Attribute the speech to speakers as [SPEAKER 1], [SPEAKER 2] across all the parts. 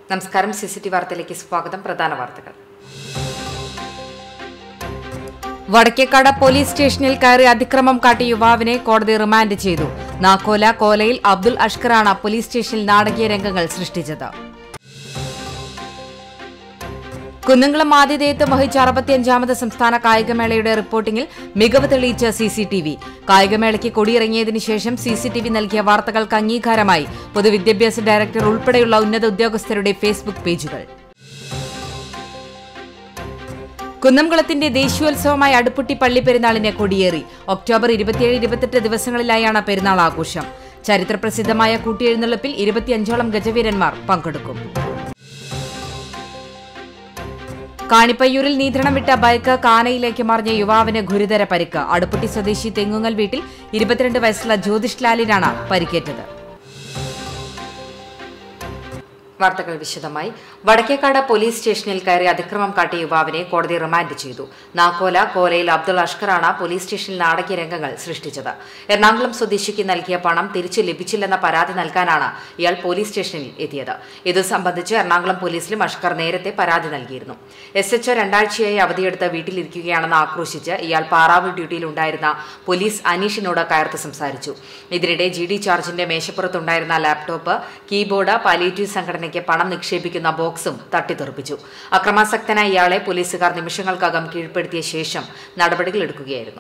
[SPEAKER 1] നമസ്കാരം C C T വാർത്തയിലേക്ക് സ്വാഗതം പ്രധാന വാർത്തകൾ വടക്കേക്കാട് പോലീസ് സ്റ്റേഷനിൽ കയറി അതിക്രമം കാട്ടിയ യുവാവിനെ കോടതി റിമാൻഡ് ചെയ്തു നാക്കോല കോലയിൽ അബ്ദുൾ അഷ്കറാണ് പോലീസ് സ്റ്റേഷനിൽ നാടകീയ രംഗങ്ങൾ സൃഷ്ടിച്ചത് കുന്നംകുളം ആതിഥേയത്വം വഹിച്ച അറുപത്തിയഞ്ചാമത് സംസ്ഥാന കായികമേളയുടെ റിപ്പോർട്ടിംഗിൽ മികവ് തെളിയിച്ച സി സി ടി വി കായികമേളയ്ക്ക് കൊടിയിറങ്ങിയതിനു ശേഷം സി സി ടി വി നൽകിയ വാർത്തകൾക്ക് അംഗീകാരമായി പൊതുവിദ്യാഭ്യാസ ഡയറക്ടർ ഉൾപ്പെടെയുള്ള ഉന്നത ഉദ്യോഗസ്ഥരുടെ ഫേസ്ബുക്ക് പേജുകൾ കുന്നംകുളത്തിന്റെ ദേശീയോത്സവമായ അടുപ്പുട്ടി പള്ളി പെരുന്നാളിന് കൊടിയേറി ഒക്ടോബർ ഇരുപത്തിയേഴ് ഇരുപത്തെട്ട് ദിവസങ്ങളിലായാണ് പെരുന്നാൾ ആഘോഷം ചരിത്രപ്രസിദ്ധമായ കൂട്ടിയെഴുന്നള്ളിപ്പിൽ ഇരുപത്തിയഞ്ചോളം ഗജവീരന്മാർ പങ്കെടുക്കും കാണിപ്പയ്യൂരിൽ നിയന്ത്രണം വിട്ട ബൈക്ക് കാനയിലേക്ക് മറിഞ്ഞ യുവാവിന് ഗുരുതര പരിക്ക് അടുപ്പുട്ടി സ്വദേശി തെങ്ങുങ്ങൽ വീട്ടിൽ ഇരുപത്തിരണ്ട് വയസ്സുള്ള ജ്യോതിഷ് ലാലിനാണ് പരിക്കേറ്റത് വാർത്തകൾ വിശദമായി വടക്കേക്കാട് പോലീസ് സ്റ്റേഷനിൽ കയറി അതിക്രമം കാട്ടിയ യുവാവിനെ കോടതി റിമാൻഡ് ചെയ്തു നാക്കോല കോലയിൽ അബ്ദുൾ അഷ്കറാണ് പോലീസ് സ്റ്റേഷനിൽ നാടകീയ രംഗങ്ങൾ സൃഷ്ടിച്ചത് എറണാകുളം സ്വദേശിക്ക് നൽകിയ പണം തിരിച്ചു ലഭിച്ചില്ലെന്ന പരാതി നൽകാനാണ് ഇയാൾ പോലീസ് സ്റ്റേഷനിൽ എത്തിയത് ഇത് സംബന്ധിച്ച് എറണാകുളം പോലീസിലും അഷ്കർ നേരത്തെ പരാതി നൽകിയിരുന്നു എസ് എച്ച്ഒ രണ്ടാഴ്ചയായി അവധിയെടുത്ത് വീട്ടിലിരിക്കുകയാണെന്ന് ആക്രോശിച്ച് ഇയാൾ പാറാവ് ഡ്യൂട്ടിയിലുണ്ടായിരുന്ന പോലീസ് അനീഷിനോട് കയർത്ത് സംസാരിച്ചു ഇതിനിടെ ജി ഡി ചാർജിന്റെ മേശപ്പുറത്തുണ്ടായിരുന്ന ലാപ്ടോപ്പ് കീബോർഡ് പാലിയേറ്റീവ് സംഘടനയ്ക്ക് പണം നിക്ഷേപിക്കുന്ന ബോക്സും തട്ടിത്തെറിപ്പിച്ചു അക്രമാസക്തനായ ഇയാളെ പോലീസുകാർ നിമിഷങ്ങൾക്കകം കീഴ്പ്പെടുത്തിയ ശേഷം നടപടികളെടുക്കുകയായിരുന്നു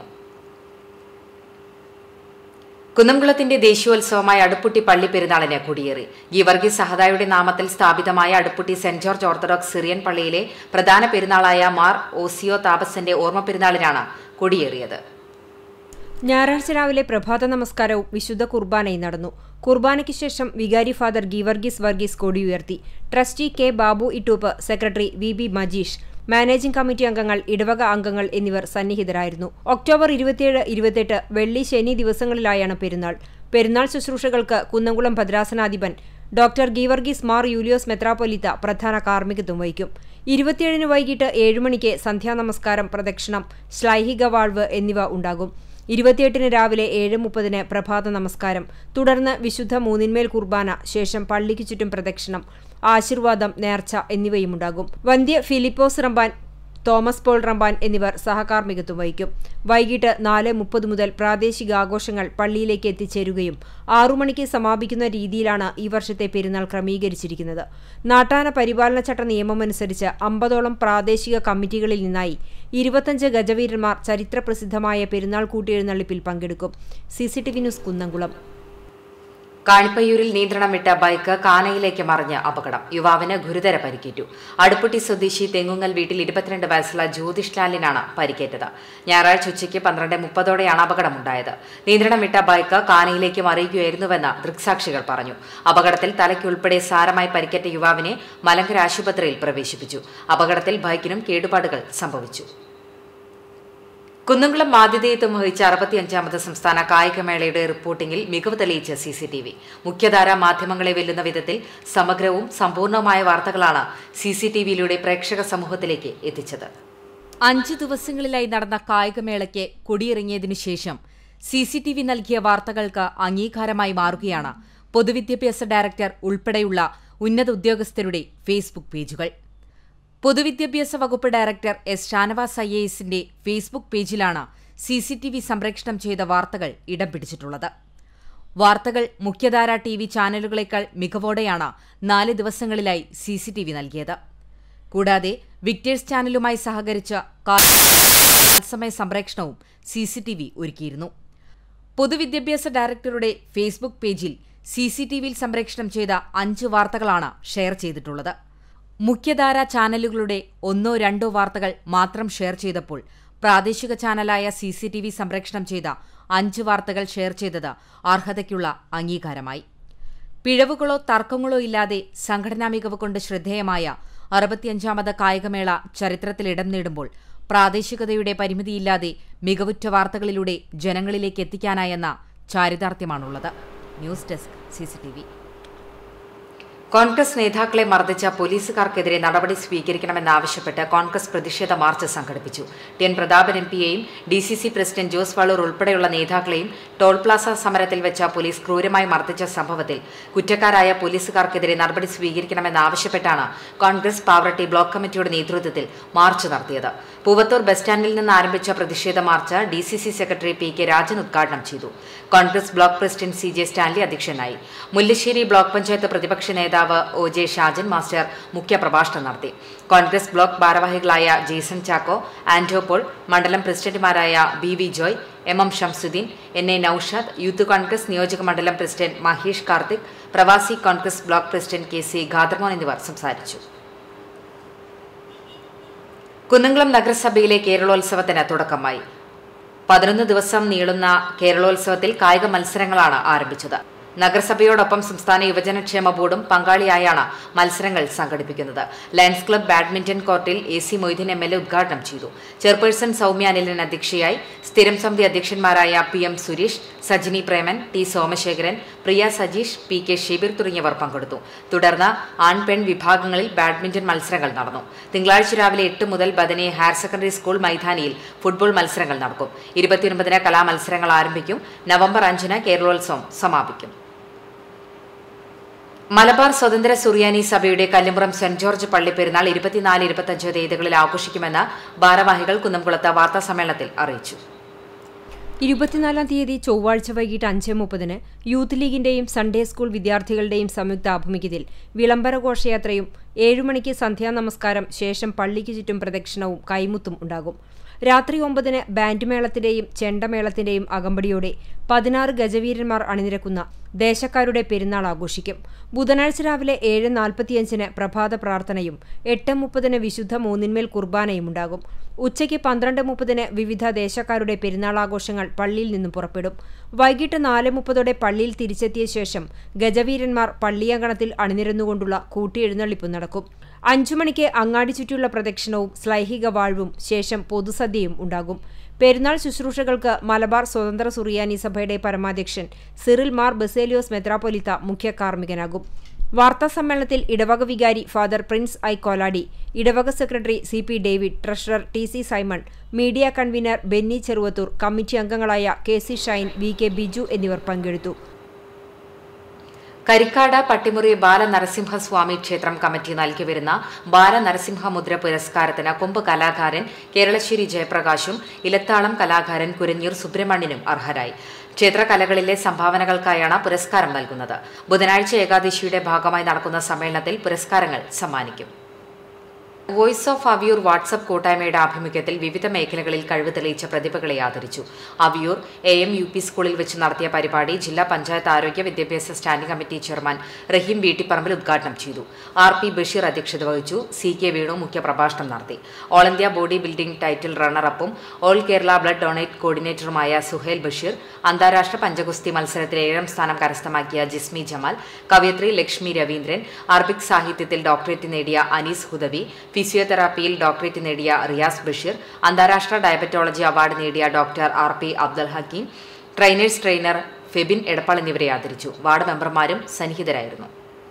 [SPEAKER 1] കുന്നംകുളത്തിന്റെ ദേശീയോത്സവമായ അടുപ്പുട്ടി പള്ളി പെരുന്നാളിന് കൊടിയേറി ഗീവർഗീസ് സഹദായുടെ നാമത്തിൽ സ്ഥാപിതമായ Aduputty Saint George Orthodox Syrian പള്ളിയിലെ പ്രധാന പെരുന്നാളായ മാർ ഓസിയോ താപസന്റെ ഓർമ്മ പെരുന്നാളിനാണ് കൊടിയേറിയത്
[SPEAKER 2] ഞായറാഴ്ച രാവിലെ പ്രഭാത നമസ്കാരവും വിശുദ്ധ കുർബാനയും നടന്നു കുർബാനയ്ക്ക് ശേഷം വികാരി ഫാദർ ഗീവർഗീസ് വർഗീസ് കൊടി ഉയർത്തി trustee K Babu Ittoop secretary V B Majeesh managing committee അംഗങ്ങൾ ഇടവക അംഗങ്ങൾ എന്നിവർ സന്നിഹിതരായിരുന്നു ഒക്ടോബർ ഇരുപത്തിയേഴ് ഇരുപത്തെട്ട് വെള്ളി ശനി ദിവസങ്ങളിലായാണ് പെരുന്നാൾ പെരുന്നാൾ ശുശ്രൂഷകൾക്ക് കുന്നംകുളം ഭദ്രാസനാധിപൻ ഡോക്ടർ ഗീവർഗീസ് മാർ യൂലിയോസ് മെത്രാപ്പൊലിത്ത പ്രധാന കാർമ്മികത്വം വഹിക്കും ഇരുപത്തിയേഴിന് വൈകിട്ട് ഏഴുമണിക്ക് സന്ധ്യാനമസ്കാരം പ്രദക്ഷിണം ശ്ലൈഹിക വാഴ്വ് എന്നിവ ഉണ്ടാകും ഇരുപത്തിയെട്ടിന് രാവിലെ ഏഴ് മുപ്പതിന് പ്രഭാത നമസ്കാരം തുടർന്ന് വിശുദ്ധ മൂന്നിന്മേൽ കുർബാന ശേഷം പള്ളിക്ക് ചുറ്റും പ്രദക്ഷിണം ആശീർവാദം നേർച്ച എന്നിവയുമുണ്ടാകും വന്ധ്യ ഫിലിപ്പോസ് റമ്പാൻ തോമസ് പോൾ റമ്പാൻ എന്നിവർ സഹകാർമ്മികത്വം വഹിക്കും വൈകിട്ട് നാല് മുപ്പത് മുതൽ പ്രാദേശിക ആഘോഷങ്ങൾ പള്ളിയിലേക്ക് എത്തിച്ചേരുകയും ആറുമണിക്ക് സമാപിക്കുന്ന രീതിയിലാണ് ഈ വർഷത്തെ പെരുന്നാൾ ക്രമീകരിച്ചിരിക്കുന്നത് നാട്ടാന പരിപാലന ചട്ട നിയമമനുസരിച്ച് അമ്പതോളം പ്രാദേശിക കമ്മിറ്റികളിൽ നിന്നായി ഇരുപത്തഞ്ച് ഗജവീരന്മാർ ചരിത്രപ്രസിദ്ധമായ പെരുന്നാൾ കൂട്ടിയെഴുന്നള്ളിപ്പിൽ പങ്കെടുക്കും C C T V news Kunnamkulam
[SPEAKER 1] കാണിപ്പയ്യൂരിൽ നിയന്ത്രണം വിട്ട ബൈക്ക് കാനയിലേക്ക് മറിഞ്ഞ് അപകടം യുവാവിന് ഗുരുതര പരിക്കേറ്റു അടുപ്പുട്ടി സ്വദേശി തെങ്ങുങ്ങൽ വീട്ടിൽ ഇരുപത്തിരണ്ട് വയസ്സുള്ള ജ്യോതിഷ് ലാലിനാണ് പരിക്കേറ്റത് ഞായറാഴ്ച ഉച്ചയ്ക്ക് പന്ത്രണ്ട് മുപ്പതോടെയാണ് അപകടമുണ്ടായത് നിയന്ത്രണം വിട്ട ബൈക്ക് കാനയിലേക്ക് മറിയുകയായിരുന്നുവെന്ന് ദൃക്സാക്ഷികൾ പറഞ്ഞു അപകടത്തിൽ തലയ്ക്കുൾപ്പെടെ സാരമായി പരിക്കേറ്റ യുവാവിനെ മലങ്കര ആശുപത്രിയിൽ പ്രവേശിപ്പിച്ചു അപകടത്തിൽ ബൈക്കിനും കേടുപാടുകൾ സംഭവിച്ചു കുന്നംകുളം ആതിഥേയത്വം വഹിച്ച അറുപത്തിയഞ്ചാമത് സംസ്ഥാന കായികമേളയുടെ റിപ്പോർട്ടിംഗിൽ മികവ് തെളിയിച്ച സി സി ടി വി മുഖ്യധാര മാധ്യമങ്ങളെ വെല്ലുന്ന വിധത്തിൽ സമഗ്രവും സമ്പൂർണവുമായ വാർത്തകളാണ് സി സി ടി വിയിലൂടെ പ്രേക്ഷക സമൂഹത്തിലേക്ക് എത്തിച്ചത് അഞ്ച് ദിവസങ്ങളിലായി നടന്ന കായികമേളയ്ക്ക് കൊടിയിറങ്ങിയതിനു ശേഷം സി സി ടി വി നൽകിയ വാർത്തകൾക്ക് അംഗീകാരമായി മാറുകയാണ് പൊതുവിദ്യാഭ്യാസ ഡയറക്ടർ ഉൾപ്പെടെയുള്ള ഉന്നത ഉദ്യോഗസ്ഥരുടെ ഫേസ്ബുക്ക് പേജുകൾ പൊതുവിദ്യാഭ്യാസ വകുപ്പ് director S Shanavas I A എസിന്റെ ഫേസ്ബുക്ക് പേജിലാണ് സി സി ടി വി സംപ്രേഷണം ചെയ്ത വാർത്തകൾ ഇടം പിടിച്ചിട്ടുള്ളത് വാർത്തകൾ മുഖ്യധാര ടി വി ചാനലുകളേക്കാൾ മികവോടെയാണ് നാല് ദിവസങ്ങളിലായി സി സി ടി വി നൽകിയത് കൂടാതെ വിക്ടേഴ്സ് ചാനലുമായി സഹകരിച്ച തത്സമയ സംപ്രേഷണവും സി സി ടി വി ഒരുക്കിയിരുന്നു പൊതുവിദ്യാഭ്യാസ ഡയറക്ടറുടെ ഫേസ്ബുക്ക് പേജിൽ സി സി ടി വിയിൽ സംപ്രേഷണം ചെയ്ത അഞ്ച് വാർത്തകളാണ് ഷെയർ ചെയ്തിട്ടുള്ളത് മുഖ്യധാര ചാനലുകളുടെ ഒന്നോ രണ്ടോ വാർത്തകൾ മാത്രം ഷെയർ ചെയ്തപ്പോൾ പ്രാദേശിക ചാനലായ സി സി ടി വി സംപ്രേഷണം ചെയ്ത അഞ്ച് വാർത്തകൾ ഷെയർ ചെയ്തത് അർഹതയ്ക്കുള്ള അംഗീകാരമായി പിഴവുകളോ തർക്കങ്ങളോ ഇല്ലാതെ സംഘടനാ മികവ് കൊണ്ട് ശ്രദ്ധേയമായ അറുപത്തിയഞ്ചാമത് കായികമേള ചരിത്രത്തിൽ ഇടം നേടുമ്പോൾ പ്രാദേശികതയുടെ പരിമിതിയില്ലാതെ മികവുറ്റ വാർത്തകളിലൂടെ ജനങ്ങളിലേക്ക് എത്തിക്കാനായെന്ന ചാരിതാർത്ഥ്യമാണുള്ളത് ന്യൂസ് ഡെസ്ക് സിസിടിവി കോൺഗ്രസ് നേതാക്കളെ മർദ്ദിച്ച പോലീസുകാർക്കെതിരെ നടപടി സ്വീകരിക്കണമെന്നാവശ്യപ്പെട്ട് കോൺഗ്രസ് പ്രതിഷേധ മാർച്ച് സംഘടിപ്പിച്ചു ടി എൻ പ്രതാപൻ എം പിയെയും D C C president Jose Valoor ഉൾപ്പെടെയുള്ള നേതാക്കളെയും ടോൾ പ്ലാസ സമരത്തിൽ വെച്ച പോലീസ് ക്രൂരമായി മർദ്ദിച്ച സംഭവത്തിൽ കുറ്റക്കാരായ പോലീസുകാർക്കെതിരെ നടപടി സ്വീകരിക്കണമെന്നാവശ്യപ്പെട്ടാണ് കോൺഗ്രസ് പാവറട്ടി ബ്ലോക്ക് കമ്മിറ്റിയുടെ നേതൃത്വത്തിൽ മാർച്ച് നടത്തിയത് പൂവത്തൂർ ബസ് സ്റ്റാൻഡിൽ നിന്ന് ആരംഭിച്ച പ്രതിഷേധ march D C C secretary P K Rajan ഉദ്ഘാടനം ചെയ്തു Congress block president C J Stanley അധ്യക്ഷനായി മുല്ലശ്ശേരി ബ്ലോക്ക് പഞ്ചായത്ത് പ്രതിപക്ഷ നേതാവ് ഒ ജെ ഷാജൻ മാസ്റ്റർ മുഖ്യപ്രഭാഷണം നടത്തി കോൺഗ്രസ് ബ്ലോക്ക് ഭാരവാഹികളായ ജെയ്സൺ ചാക്കോ ആന്റോ പോൾ മണ്ഡലം പ്രസിഡന്റുമാരായ B V Joy M M Shamsuddin N A Naushad youth Congress നിയോജക മണ്ഡലം പ്രസിഡന്റ് മഹേഷ് കാർത്തിക് പ്രവാസി Congress block president K C Khadermon എന്നിവർ സംസാരിച്ചു കുന്നംകുളം നഗരസഭയിലെ കേരളോത്സവത്തിന് തുടക്കമായി പതിനൊന്ന് ദിവസം നീളുന്ന കേരളോത്സവത്തിൽ കായിക മത്സരങ്ങളാണ് ആരംഭിച്ചത് നഗരസഭയോടൊപ്പം സംസ്ഥാന യുവജനക്ഷേമ ബോർഡും പങ്കാളിയായാണ് മത്സരങ്ങൾ സംഘടിപ്പിക്കുന്നത് ലയൺസ് ക്ലബ് ബാഡ്മിന്റൺ കോർട്ടിൽ A C Moideen M L A ഉദ്ഘാടനം ചെയ്തു ചെയർപേഴ്സൺ സൗമ്യ അനിലൻ അധ്യക്ഷയായി സ്ഥിരം സമിതി അധ്യക്ഷന്മാരായ P M Suresh Sajini Preman T Somasekharan Priya Sajeesh P K Shebeer തുടങ്ങിയവർ പങ്കെടുത്തു തുടർന്ന് ആൺ പെൺ വിഭാഗങ്ങളിൽ ബാഡ്മിന്റൺ മത്സരങ്ങൾ നടന്നു തിങ്കളാഴ്ച രാവിലെ എട്ട് മുതൽ ബദനി ഹയർ സെക്കൻഡറി സ്കൂൾ മൈതാനിയിൽ ഫുട്ബോൾ മത്സരങ്ങൾ നടക്കും ഇരുപത്തിയൊൻപതിന് കലാമത്സരങ്ങൾ ആരംഭിക്കും നവംബർ അഞ്ചിന് കേരളോത്സവം സമാപിക്കും മലബാർ സ്വതന്ത്ര സുറിയാനി സഭയുടെ കല്ലുംപുറം സെന്റ് ജോർജ് പള്ളി പെരുന്നാൾ ഇരുപത്തിനാല് ഇരുപത്തഞ്ച് തീയതികളിൽ ആഘോഷിക്കുമെന്ന് ഭാരവാഹികൾ കുന്നംകുളത്ത് വാർത്താ സമ്മേളനത്തിൽ അറിയിച്ചു
[SPEAKER 2] ഇരുപത്തിനാലാം തീയതി ചൊവ്വാഴ്ച വൈകിട്ട് അഞ്ച് മുപ്പതിന് യൂത്ത് ലീഗിന്റെയും സൺഡേ സ്കൂൾ വിദ്യാർത്ഥികളുടെയും സംയുക്ത ആഭിമുഖ്യത്തിൽ വിളംബര ഘോഷയാത്രയും ഏഴുമണിക്ക് സന്ധ്യാനമസ്കാരം ശേഷം പള്ളിക്ക് ചുറ്റും പ്രദക്ഷിണവും കൈമുത്തും ഉണ്ടാകും രാത്രി ഒമ്പതിന് ബാൻഡ് മേളത്തിന്റെയും ചെണ്ടമേളത്തിന്റെയും അകമ്പടിയോടെ പതിനാറ് ഗജവീരന്മാർ അണിനിരക്കുന്ന ദേശക്കാരുടെ പെരുന്നാൾ ആഘോഷിക്കും ബുധനാഴ്ച രാവിലെ ഏഴ് നാൽപ്പത്തിയഞ്ചിന് പ്രഭാത പ്രാർത്ഥനയും എട്ട് മുപ്പതിന് വിശുദ്ധ മൂന്നിന്മേൽ കുർബാനയും ഉണ്ടാകും ഉച്ചയ്ക്ക് പന്ത്രണ്ട് മുപ്പതിന് വിവിധ ദേശക്കാരുടെ പെരുന്നാൾ ആഘോഷങ്ങൾ പള്ളിയിൽ നിന്നും പുറപ്പെടും വൈകിട്ട് നാല് മുപ്പതോടെ പള്ളിയിൽ തിരിച്ചെത്തിയ ശേഷം ഗജവീരന്മാർ പള്ളിയങ്കണത്തിൽ അണിനിരന്നുകൊണ്ടുള്ള കൂട്ടിയെഴുന്നള്ളിപ്പ് നടക്കും അഞ്ചു മണിക്ക് അങ്ങാടി ചുറ്റിയുള്ള പ്രദക്ഷിണവും ശ്ലൈഹിക വാഴ്വും ശേഷം പൊതുസദ്യയും ഉണ്ടാകും പെരുന്നാൾ ശുശ്രൂഷകൾക്ക് മലബാർ സ്വതന്ത്ര സുറിയാനി സഭയുടെ പരമാധ്യക്ഷൻ സിറിൽ മാർ ബസേലിയോസ് മെത്രാപ്പൊലിത്ത മുഖ്യ കാർമ്മികനാകും വാർത്താ സമ്മേളനത്തിൽ ഇടവക വികാരി ഫാദർ പ്രിൻസ് ഐ കോലാടി ഇടവക secretary C P David treasurer T C Simon media convener Benny Cheruvathur committee അംഗങ്ങളായ K C Shine V K Biju എന്നിവർ പങ്കെടുത്തു
[SPEAKER 1] കരിക്കാട് പട്ടിമുറി ബാലനരസിംഹസ്വാമി ക്ഷേത്രം കമ്മിറ്റി നൽകി വരുന്ന ബാലനരസിംഹമുദ്ര പുരസ്കാരത്തിന് കൊമ്പ് കലാകാരൻ കേരളശ്ശേരി ജയപ്രകാശും ഇലത്താളം കലാകാരൻ കുരഞ്ഞൂർ സുബ്രഹ്മണ്യനും അർഹരായി ക്ഷേത്രകലകളിലെ സംഭാവനകൾക്കായാണ് പുരസ്കാരം നൽകുന്നത് ബുധനാഴ്ച ഏകാദശിയുടെ ഭാഗമായി നടക്കുന്ന സമ്മേളനത്തിൽ പുരസ്കാരങ്ങൾ സമ്മാനിക്കും വോയിസ് ഓഫ് അവിയൂർ വാട്സപ്പ് കൂട്ടായ്മയുടെ ആഭിമുഖ്യത്തിൽ വിവിധ മേഖലകളിൽ കഴിവ് തെളിയിച്ച പ്രതിഭകളെ ആദരിച്ചു Aviyur A M U P സ്കൂളിൽ വെച്ച് നടത്തിയ പരിപാടി ജില്ലാ പഞ്ചായത്ത് ആരോഗ്യ വിദ്യാഭ്യാസ standing committee chairman Rahim Veettipparambil ഉദ്ഘാടനം ചെയ്തു ആർ പി ബഷീർ അധ്യക്ഷത വഹിച്ചു സി കെ വേണു മുഖ്യപ്രഭാഷണം നടത്തി all India body building title റണ്ണറപ്പും ഓൾ കേരള ബ്ലഡ് ഡൊണേറ്റ് കോർഡിനേറ്ററുമായ സുഹേൽ ബഷീർ അന്താരാഷ്ട്ര പഞ്ചഗുസ്തി മത്സരത്തിൽ ഏഴാം സ്ഥാനം കരസ്ഥമാക്കിയ ജിസ്മി ജമാൽ കവയത്രി ലക്ഷ്മി രവീന്ദ്രൻ അറബിക് സാഹിത്യത്തിൽ ഡോക്ടറേറ്റ് നേടിയ അനീസ് ഹുദവി ഫിസിയോതെറാപ്പിയിൽ ഡോക്ടറേറ്റ് നേടിയ റിയാസ് ബഷീർ അന്താരാഷ്ട്ര ഡയബറ്റോളജി അവാർഡ് നേടിയ doctor R P Abdul Hakeem trainers trainer Febin Edappal എന്നിവരെ ആദരിച്ചു വാർഡ് മെമ്പർമാരും സന്നിഹിതരായിരുന്നു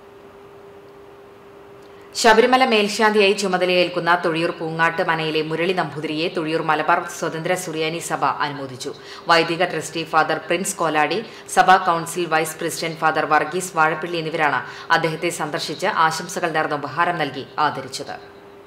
[SPEAKER 1] ശബരിമല മേൽശാന്തിയായി ചുമതലയേൽക്കുന്ന തൊഴിയൂർ പൂങ്ങാട്ട് മനയിലെ മുരളി നമ്പൂതിരിയെ തൊഴിയൂർ മലബാർ സ്വതന്ത്ര സുറിയാനി സഭ അനുമോദിച്ചു വൈദിക ട്രസ്റ്റി ഫാദർ പ്രിൻസ് കോലാടി സഭാ council vice president father Varghese Vazhappilly എന്നിവരാണ് അദ്ദേഹത്തെ സന്ദർശിച്ച് ആശംസകൾ നേർന്ന് ഉപഹാരം നൽകി ആദരിച്ചത്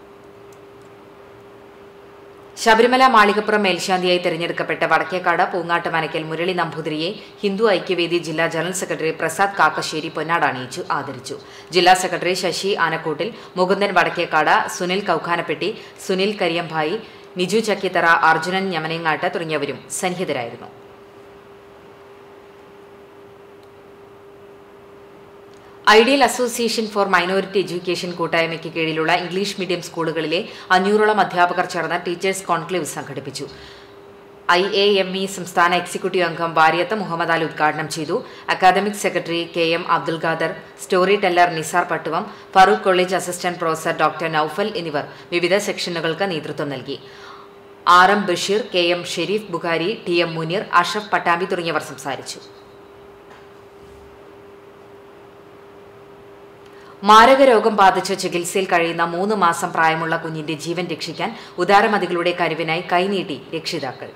[SPEAKER 1] ശബരിമല മാളികപ്പുറം മേൽശാന്തിയായി തെരഞ്ഞെടുക്കപ്പെട്ട വടക്കേക്കാട് പൂങ്ങാട്ട് മനക്കൽ മുരളി നമ്പൂതിരിയെ ഹിന്ദു ഐക്യവേദി ജില്ലാ ജനറൽ സെക്രട്ടറി പ്രസാദ് കാക്കശ്ശേരി പൊന്നാട് അണിയിച്ചു ആദരിച്ചു ജില്ലാ സെക്രട്ടറി ശശി ആനക്കൂട്ടിൽ മുകുന്ദൻ വടക്കേക്കാട് സുനിൽ കൌഖാനപ്പെട്ടി സുനിൽ കരിയംഭായി നിജു ചക്കിത്തറ അർജുനൻ ഞമനങ്ങാട്ട് തുടങ്ങിയവരും സന്നിഹിതരായിരുന്നു ideal association for minority education കൂട്ടായ്മയ്ക്ക് കീഴിലുള്ള ഇംഗ്ലീഷ് മീഡിയം സ്കൂളുകളിലെ അഞ്ഞൂറോളം അധ്യാപകർ ചേർന്ന് ടീച്ചേഴ്സ് കോൺക്ലേവ് സംഘടിപ്പിച്ചു ഐ എ എം ഇ സംസ്ഥാന എക്സിക്യൂട്ടീവ് അംഗം വാര്യത്ത് മുഹമ്മദ് അലി ഉദ്ഘാടനം ചെയ്തു academic secretary K M Abdul Khader story teller Nisar Pattuvam Farook college assistant professor doctor Noufal എന്നിവർ വിവിധ സെക്ഷനുകൾക്ക് നേതൃത്വം നൽകി R M Basheer K M Sharif Bukhari T M Muneer Ashaf Pattambi തുടങ്ങിയവർ സംസാരിച്ചു മാരക രോഗം ബാധിച്ച് ചികിത്സയിൽ കഴിയുന്ന മൂന്ന് മാസം പ്രായമുള്ള കുഞ്ഞിന്റെ ജീവൻ രക്ഷിക്കാൻ ഉദാരമതികളുടെ കരുവിനായി കൈനീട്ടി രക്ഷിതാക്കൾ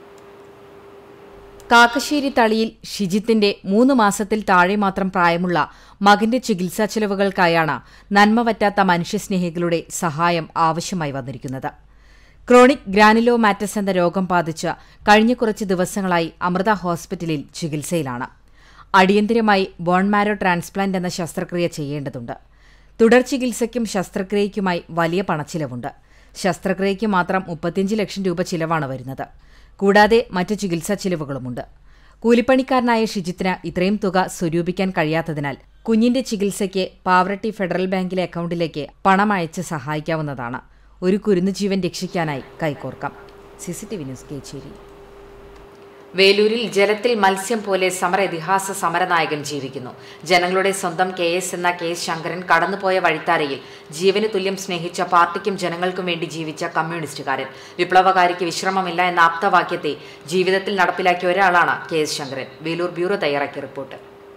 [SPEAKER 1] കാക്കശ്ശേരി തളിയിൽ ഷിജിത്തിന്റെ മൂന്ന് മാസത്തിൽ താഴെ മാത്രം പ്രായമുള്ള മകന്റെ ചികിത്സാ ചെലവുകൾക്കായാണ് നന്മ പറ്റാത്ത മനുഷ്യസ്നേഹികളുടെ സഹായം ആവശ്യമായി വന്നിരിക്കുന്നത് ക്രോണിക് ഗ്രാനുലോമാറ്റസ് എന്ന രോഗം ബാധിച്ച് കഴിഞ്ഞ കുറച്ച് ദിവസങ്ങളായി അമൃത ഹോസ്പിറ്റലിൽ ചികിത്സയിലാണ് അടിയന്തിരമായി ബോൺമാരോ ട്രാൻസ്പ്ലാന്റ് എന്ന ശസ്ത്രക്രിയ ചെയ്യേണ്ടതുണ്ട് തുടർ ചികിത്സയ്ക്കും ശസ്ത്രക്രിയയ്ക്കുമായി വലിയ പണച്ചിലവുണ്ട് ശസ്ത്രക്രിയയ്ക്ക് മാത്രം മുപ്പത്തിയഞ്ച് ലക്ഷം രൂപ ചിലവാണ് വരുന്നത് കൂടാതെ മറ്റ് ചികിത്സാ ചിലവുകളുമുണ്ട് കൂലിപ്പണിക്കാരനായ ഷിജിത്തിന് ഇത്രയും തുക സ്വരൂപിക്കാൻ കഴിയാത്തതിനാൽ കുഞ്ഞിന്റെ ചികിത്സയ്ക്ക് പാവറട്ടി ഫെഡറൽ ബാങ്കിലെ അക്കൗണ്ടിലേക്ക് പണം അയച്ച് സഹായിക്കാവുന്നതാണ് ഒരു കുരുന്നുജീവൻ രക്ഷിക്കാനായി കൈകോർക്കാം സിസിടിവി ന്യൂസ് കേച്ചേരി വേലൂരിൽ ജലത്തിൽ മത്സ്യം പോലെ സമര ഇതിഹാസ സമരനായകൻ ജീവിക്കുന്നു ജനങ്ങളുടെ സ്വന്തം കെ എസ് എന്ന കെ എസ് ശങ്കരൻ കടന്നുപോയ വഴിത്താരയിൽ ജീവന് തുല്യം സ്നേഹിച്ച പാർട്ടിക്കും ജനങ്ങൾക്കും വേണ്ടി ജീവിച്ച കമ്മ്യൂണിസ്റ്റുകാരൻ വിപ്ലവകാരിക്ക് വിശ്രമമില്ല എന്ന ആപ്തവാക്യത്തെ ജീവിതത്തിൽ നടപ്പിലാക്കിയ ഒരാളാണ് K S Sankaran Velur bureau തയ്യാറാക്കിയ റിപ്പോർട്ട്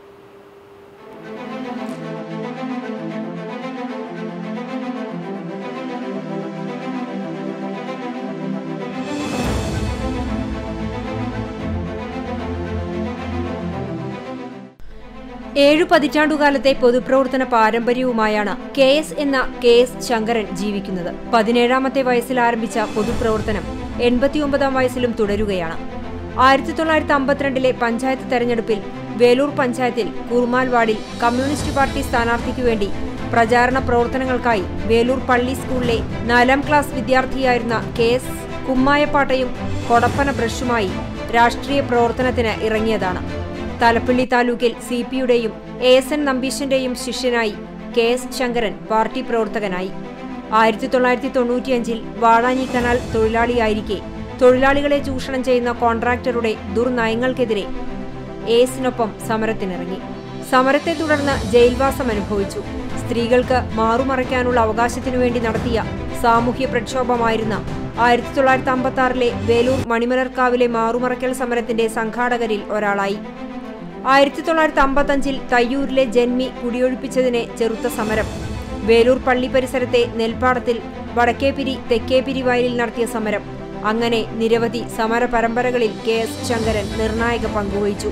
[SPEAKER 2] ഏഴു പതിറ്റാണ്ടുകാലത്തെ പൊതുപ്രവർത്തന പാരമ്പര്യവുമായാണ് കെ എസ് എന്ന കെ എസ് ശങ്കരൻ ജീവിക്കുന്നത് പതിനേഴാമത്തെ വയസ്സിൽ ആരംഭിച്ച പൊതുപ്രവർത്തനം എൺപത്തിയൊമ്പതാം വയസ്സിലും തുടരുകയാണ് ആയിരത്തി തൊള്ളായിരത്തി അമ്പത്തിരണ്ടിലെ പഞ്ചായത്ത് തെരഞ്ഞെടുപ്പിൽ വേലൂർ പഞ്ചായത്തിൽ കുറുമാൽ വാർഡിൽ കമ്മ്യൂണിസ്റ്റ് പാർട്ടി സ്ഥാനാർത്ഥിക്കു വേണ്ടി പ്രചാരണ പ്രവർത്തനങ്ങൾക്കായി വേലൂർ പള്ളി സ്കൂളിലെ നാലാം ക്ലാസ് വിദ്യാർത്ഥിയായിരുന്ന കെ എസ് കുമ്മായപ്പാട്ടയും കൊടപ്പന ബ്രഷുമായി രാഷ്ട്രീയ പ്രവർത്തനത്തിന് ഇറങ്ങിയതാണ് തലപ്പള്ളി താലൂക്കിൽ സി പിയുടെയും എ എസ് എൻ നമ്പീശന്റെയും ശിഷ്യനായി കെ എസ് ശങ്കരൻ പാർട്ടി പ്രവർത്തകനായി ആയിരത്തി തൊള്ളായിരത്തി തൊണ്ണൂറ്റിയഞ്ചിൽ വാളാനി കനാൽ തൊഴിലാളിയായിരിക്കെ തൊഴിലാളികളെ ചൂഷണം ചെയ്യുന്ന കോൺട്രാക്ടറുടെ ദുർനയങ്ങൾക്കെതിരെ എസിനൊപ്പം സമരത്തിനിറങ്ങി സമരത്തെ തുടർന്ന് ജയിൽവാസം അനുഭവിച്ചു സ്ത്രീകൾക്ക് മാറുമറയ്ക്കാനുള്ള അവകാശത്തിനു വേണ്ടി നടത്തിയ സാമൂഹ്യ പ്രക്ഷോഭമായിരുന്ന ആയിരത്തി തൊള്ളായിരത്തി അമ്പത്തി ആറിലെ വേലൂർ മണിമലർക്കാവിലെ മാറുമറയ്ക്കൽ സമരത്തിന്റെ സംഘാടകരിൽ ഒരാളായി ആയിരത്തി തൊള്ളായിരത്തി അമ്പത്തഞ്ചിൽ തയ്യൂരിലെ ജന്മി കുടിയൊഴിപ്പിച്ചതിനെ ചെറുത്ത സമരം വേലൂർ പള്ളി പരിസരത്തെ നെൽപ്പാടത്തിൽ വടക്കേപിരി തെക്കേപിരി വയലിൽ നടത്തിയ സമരം അങ്ങനെ നിരവധി സമര പരമ്പരകളിൽ കെ എസ് ശങ്കരൻ നിർണായക പങ്കുവഹിച്ചു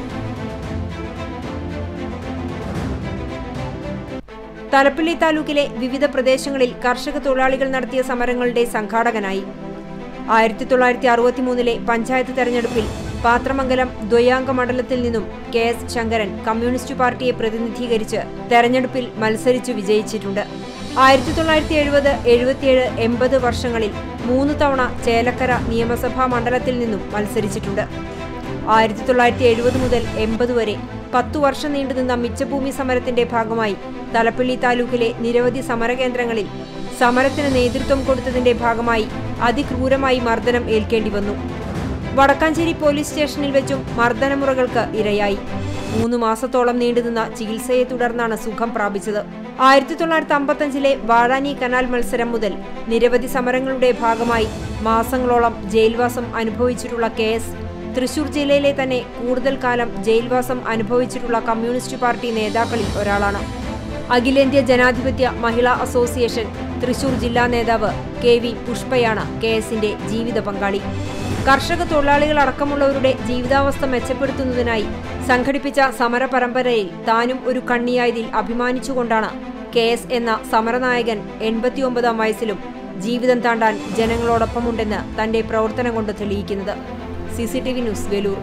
[SPEAKER 2] തലപ്പള്ളി താലൂക്കിലെ വിവിധ പ്രദേശങ്ങളിൽ കർഷക തൊഴിലാളികൾ നടത്തിയ സമരങ്ങളുടെ സംഘാടകനായി ആയിരത്തി തൊള്ളായിരത്തി അറുപത്തിമൂന്നിലെ പഞ്ചായത്ത് തെരഞ്ഞെടുപ്പിൽ പാത്രമംഗലം ദ്വയാംഗ മണ്ഡലത്തിൽ നിന്നും കെ എസ് ശങ്കരൻ കമ്മ്യൂണിസ്റ്റ് പാർട്ടിയെ പ്രതിനിധീകരിച്ച് തെരഞ്ഞെടുപ്പിൽ മത്സരിച്ചു വിജയിച്ചിട്ടുണ്ട് ആയിരത്തി തൊള്ളായിരത്തി എഴുപത് എഴുപത്തിയേഴ് എൺപത് വർഷങ്ങളിൽ മൂന്ന് തവണ ചേലക്കര നിയമസഭാ മണ്ഡലത്തിൽ നിന്നും മത്സരിച്ചിട്ടുണ്ട് ആയിരത്തി തൊള്ളായിരത്തി എഴുപത് മുതൽ എൺപത് വരെ പത്തു വർഷം നീണ്ടുനിന്ന മിച്ചഭൂമി സമരത്തിന്റെ ഭാഗമായി തലപ്പള്ളി താലൂക്കിലെ നിരവധി സമരകേന്ദ്രങ്ങളിൽ സമരത്തിന് നേതൃത്വം കൊടുത്തതിന്റെ ഭാഗമായി അതിക്രൂരമായി മർദ്ദനം ഏൽക്കേണ്ടി വന്നു വടക്കാഞ്ചേരി പോലീസ് സ്റ്റേഷനിൽ വെച്ചും മർദ്ദനമുറകൾക്ക് ഇരയായി മൂന്ന് മാസത്തോളം നീണ്ടുനിന്ന ചികിത്സയെ തുടർന്നാണ് സുഖം പ്രാപിച്ചത് ആയിരത്തി തൊള്ളായിരത്തി അമ്പത്തഞ്ചിലെ വാഴാനി കനാൽ മത്സരം മുതൽ നിരവധി സമരങ്ങളുടെ ഭാഗമായി മാസങ്ങളോളം ജയിൽവാസം അനുഭവിച്ചിട്ടുള്ള കെ എസ് തൃശൂർ ജില്ലയിലെ തന്നെ കൂടുതൽ കാലം ജയിൽവാസം അനുഭവിച്ചിട്ടുള്ള കമ്മ്യൂണിസ്റ്റ് പാർട്ടി നേതാക്കളിൽ ഒരാളാണ് അഖിലേന്ത്യാ ജനാധിപത്യ മഹിളാ അസോസിയേഷൻ തൃശൂർ ജില്ലാ നേതാവ് കെ വി പുഷ്പയാണ് കെ എസിന്റെ ജീവിത പങ്കാളി കർഷക തൊഴിലാളികൾ അടക്കമുള്ളവരുടെ ജീവിതാവസ്ഥ മെച്ചപ്പെടുത്തുന്നതിനായി സംഘടിപ്പിച്ച സമര പരമ്പരയിൽ താനും ഒരു കണ്ണിയായതിൽ അഭിമാനിച്ചുകൊണ്ടാണ് കെ എസ് എന്ന സമരനായകൻ എൺപത്തിയൊമ്പതാം വയസ്സിലും ജീവിതം താണ്ടാൻ ജനങ്ങളോടൊപ്പമുണ്ടെന്ന് തന്റെ പ്രവർത്തനം കൊണ്ട് തെളിയിക്കുന്നത് C C T V news Velur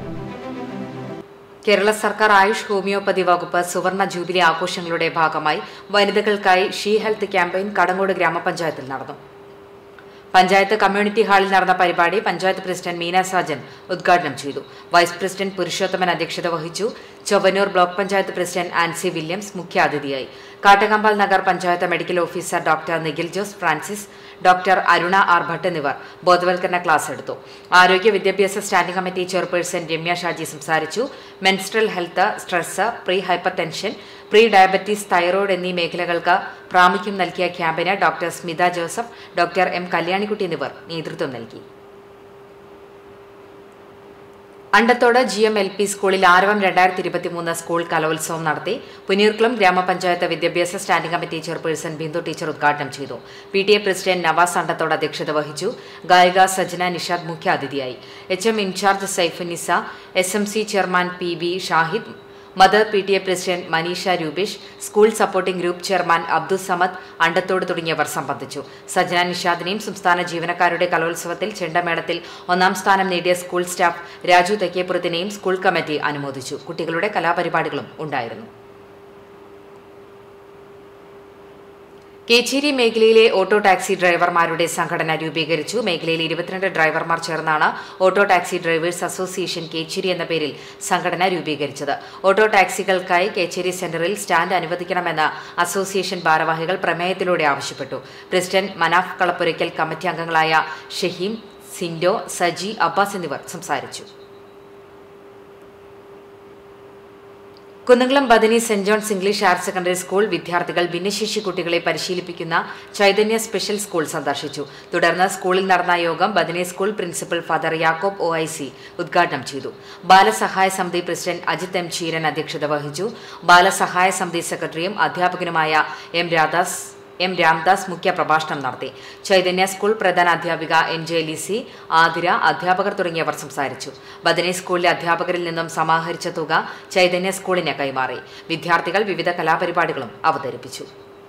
[SPEAKER 1] Kerala സർക്കാർ ആയുഷ് ഹോമിയോപ്പതി വകുപ്പ് സുവർണ ജൂബിലി ആഘോഷങ്ങളുടെ ഭാഗമായി വനിതകൾക്കായി ഷീ ഹെൽത്ത് ക്യാമ്പയിൻ കടങ്ങോട് ഗ്രാമപഞ്ചായത്തിൽ നടന്നു പഞ്ചായത്ത് കമ്മ്യൂണിറ്റി ഹാളിൽ നടന്ന പരിപാടി പഞ്ചായത്ത് പ്രസിഡന്റ് മീന സാജൻ ഉദ്ഘാടനം ചെയ്തു വൈസ് പ്രസിഡന്റ് പുരുഷോത്തമൻ അധ്യക്ഷത വഹിച്ചു Chowwannur block panchayat president Ancy Williams മുഖ്യാതിഥിയായി Kattakambal Nagar panchayat medical officer doctor Nikhil Jose Francis doctor Aruna R Bhat എന്നിവർ ബോധവൽക്കരണ ക്ലാസ് എടുത്തു ആരോഗ്യ വിദ്യാഭ്യാസ standing committee chairperson Ramya Shaji സംസാരിച്ചു menstrual health stress pre hypertension pre diabetes thyroid എന്നീ മേഖലകൾക്ക് പ്രാമുഖ്യം നൽകിയ ക്യാമ്പിന് doctor Smitha Joseph doctor M Kalyanikutty എന്നിവർ നേതൃത്വം നൽകി Andathode G M L P സ്കൂളിൽ ആരവം രണ്ടായിരത്തി ഇരുപത്തിമൂന്ന് സ്കൂൾ കലോത്സവം നടത്തി പുനീർക്കുളം ഗ്രാമപഞ്ചായത്ത് വിദ്യാഭ്യാസ standing committee chairperson Bindu teacher ഉദ്ഘാടനം ചെയ്തു P T A president Navas Andathode അധ്യക്ഷത വഹിച്ചു ഗായിക സജ്ന നിഷാദ് മുഖ്യാതിഥിയായി H M in charge Saifunisa S M C chairman P B Shahid mother P T A president Maneesha Roopesh school supporting group chairman Abdul Samad Andathode തുടങ്ങിയവർ സംബന്ധിച്ചു സജ്ന നിഷാദിനെയും സംസ്ഥാന ജീവനക്കാരുടെ കലോത്സവത്തിൽ ചെണ്ടമേളത്തിൽ ഒന്നാം സ്ഥാനം നേടിയ സ്കൂൾ സ്റ്റാഫ് രാജു തെക്കേപ്പുറത്തിനെയും സ്കൂൾ കമ്മിറ്റി അനുമോദിച്ചു കുട്ടികളുടെ കലാപരിപാടികളും ഉണ്ടായിരുന്നു കേച്ചേരി മേഖലയിലെ ഓട്ടോ ടാക്സി ഡ്രൈവർമാരുടെ സംഘടന രൂപീകരിച്ചു മേഖലയിൽ ഇരുപത്തിരണ്ട് ഡ്രൈവർമാർ ചേർന്നാണ് auto taxi drivers association Kecheri എന്ന പേരിൽ സംഘടന രൂപീകരിച്ചത് ഓട്ടോ ടാക്സികൾക്കായി കേച്ചേരി സെന്ററിൽ സ്റ്റാൻഡ് അനുവദിക്കണമെന്ന് അസോസിയേഷൻ ഭാരവാഹികൾ പ്രമേയത്തിലൂടെ ആവശ്യപ്പെട്ടു പ്രസിഡന്റ് മനാഫ് കളപ്പുരയ്ക്കൽ കമ്മിറ്റി അംഗങ്ങളായ ഷഹീം സിൻഡോ സജി അബ്ബാസ് എന്നിവർ സംസാരിച്ചു Kunnamkulam Bethany saint John's English higher secondary school വിദ്യാർത്ഥികൾ ഭിന്നശേഷി കുട്ടികളെ പരിശീലിപ്പിക്കുന്ന ചൈതന്യ സ്പെഷ്യൽ സ്കൂൾ സന്ദർശിച്ചു തുടർന്ന് സ്കൂളിൽ നടന്ന യോഗം Bethany school principal father Yakob O I C ഉദ്ഘാടനം ചെയ്തു ബാലസഹായ സമിതി പ്രസിഡന്റ് അജിത് എം ചീരൻ അധ്യക്ഷത വഹിച്ചു ബാലസഹായ സമിതി സെക്രട്ടറിയും അധ്യാപകനുമായ എം രാധാസ് എം രാംദാസ് മുഖ്യ പ്രഭാഷണം നടത്തി ചൈതന്യ സ്കൂൾ പ്രധാന അധ്യാപിക എൻ ജെ ലിസി ആതിര അധ്യാപകർ തുടങ്ങിയവർ സംസാരിച്ചു ബദനി സ്കൂളിലെ അധ്യാപകരിൽ നിന്നും സമാഹരിച്ച തുക ചൈതന്യ സ്കൂളിന് കൈമാറി വിദ്യാർത്ഥികൾ വിവിധ കലാപരിപാടികളും അവതരിപ്പിച്ചു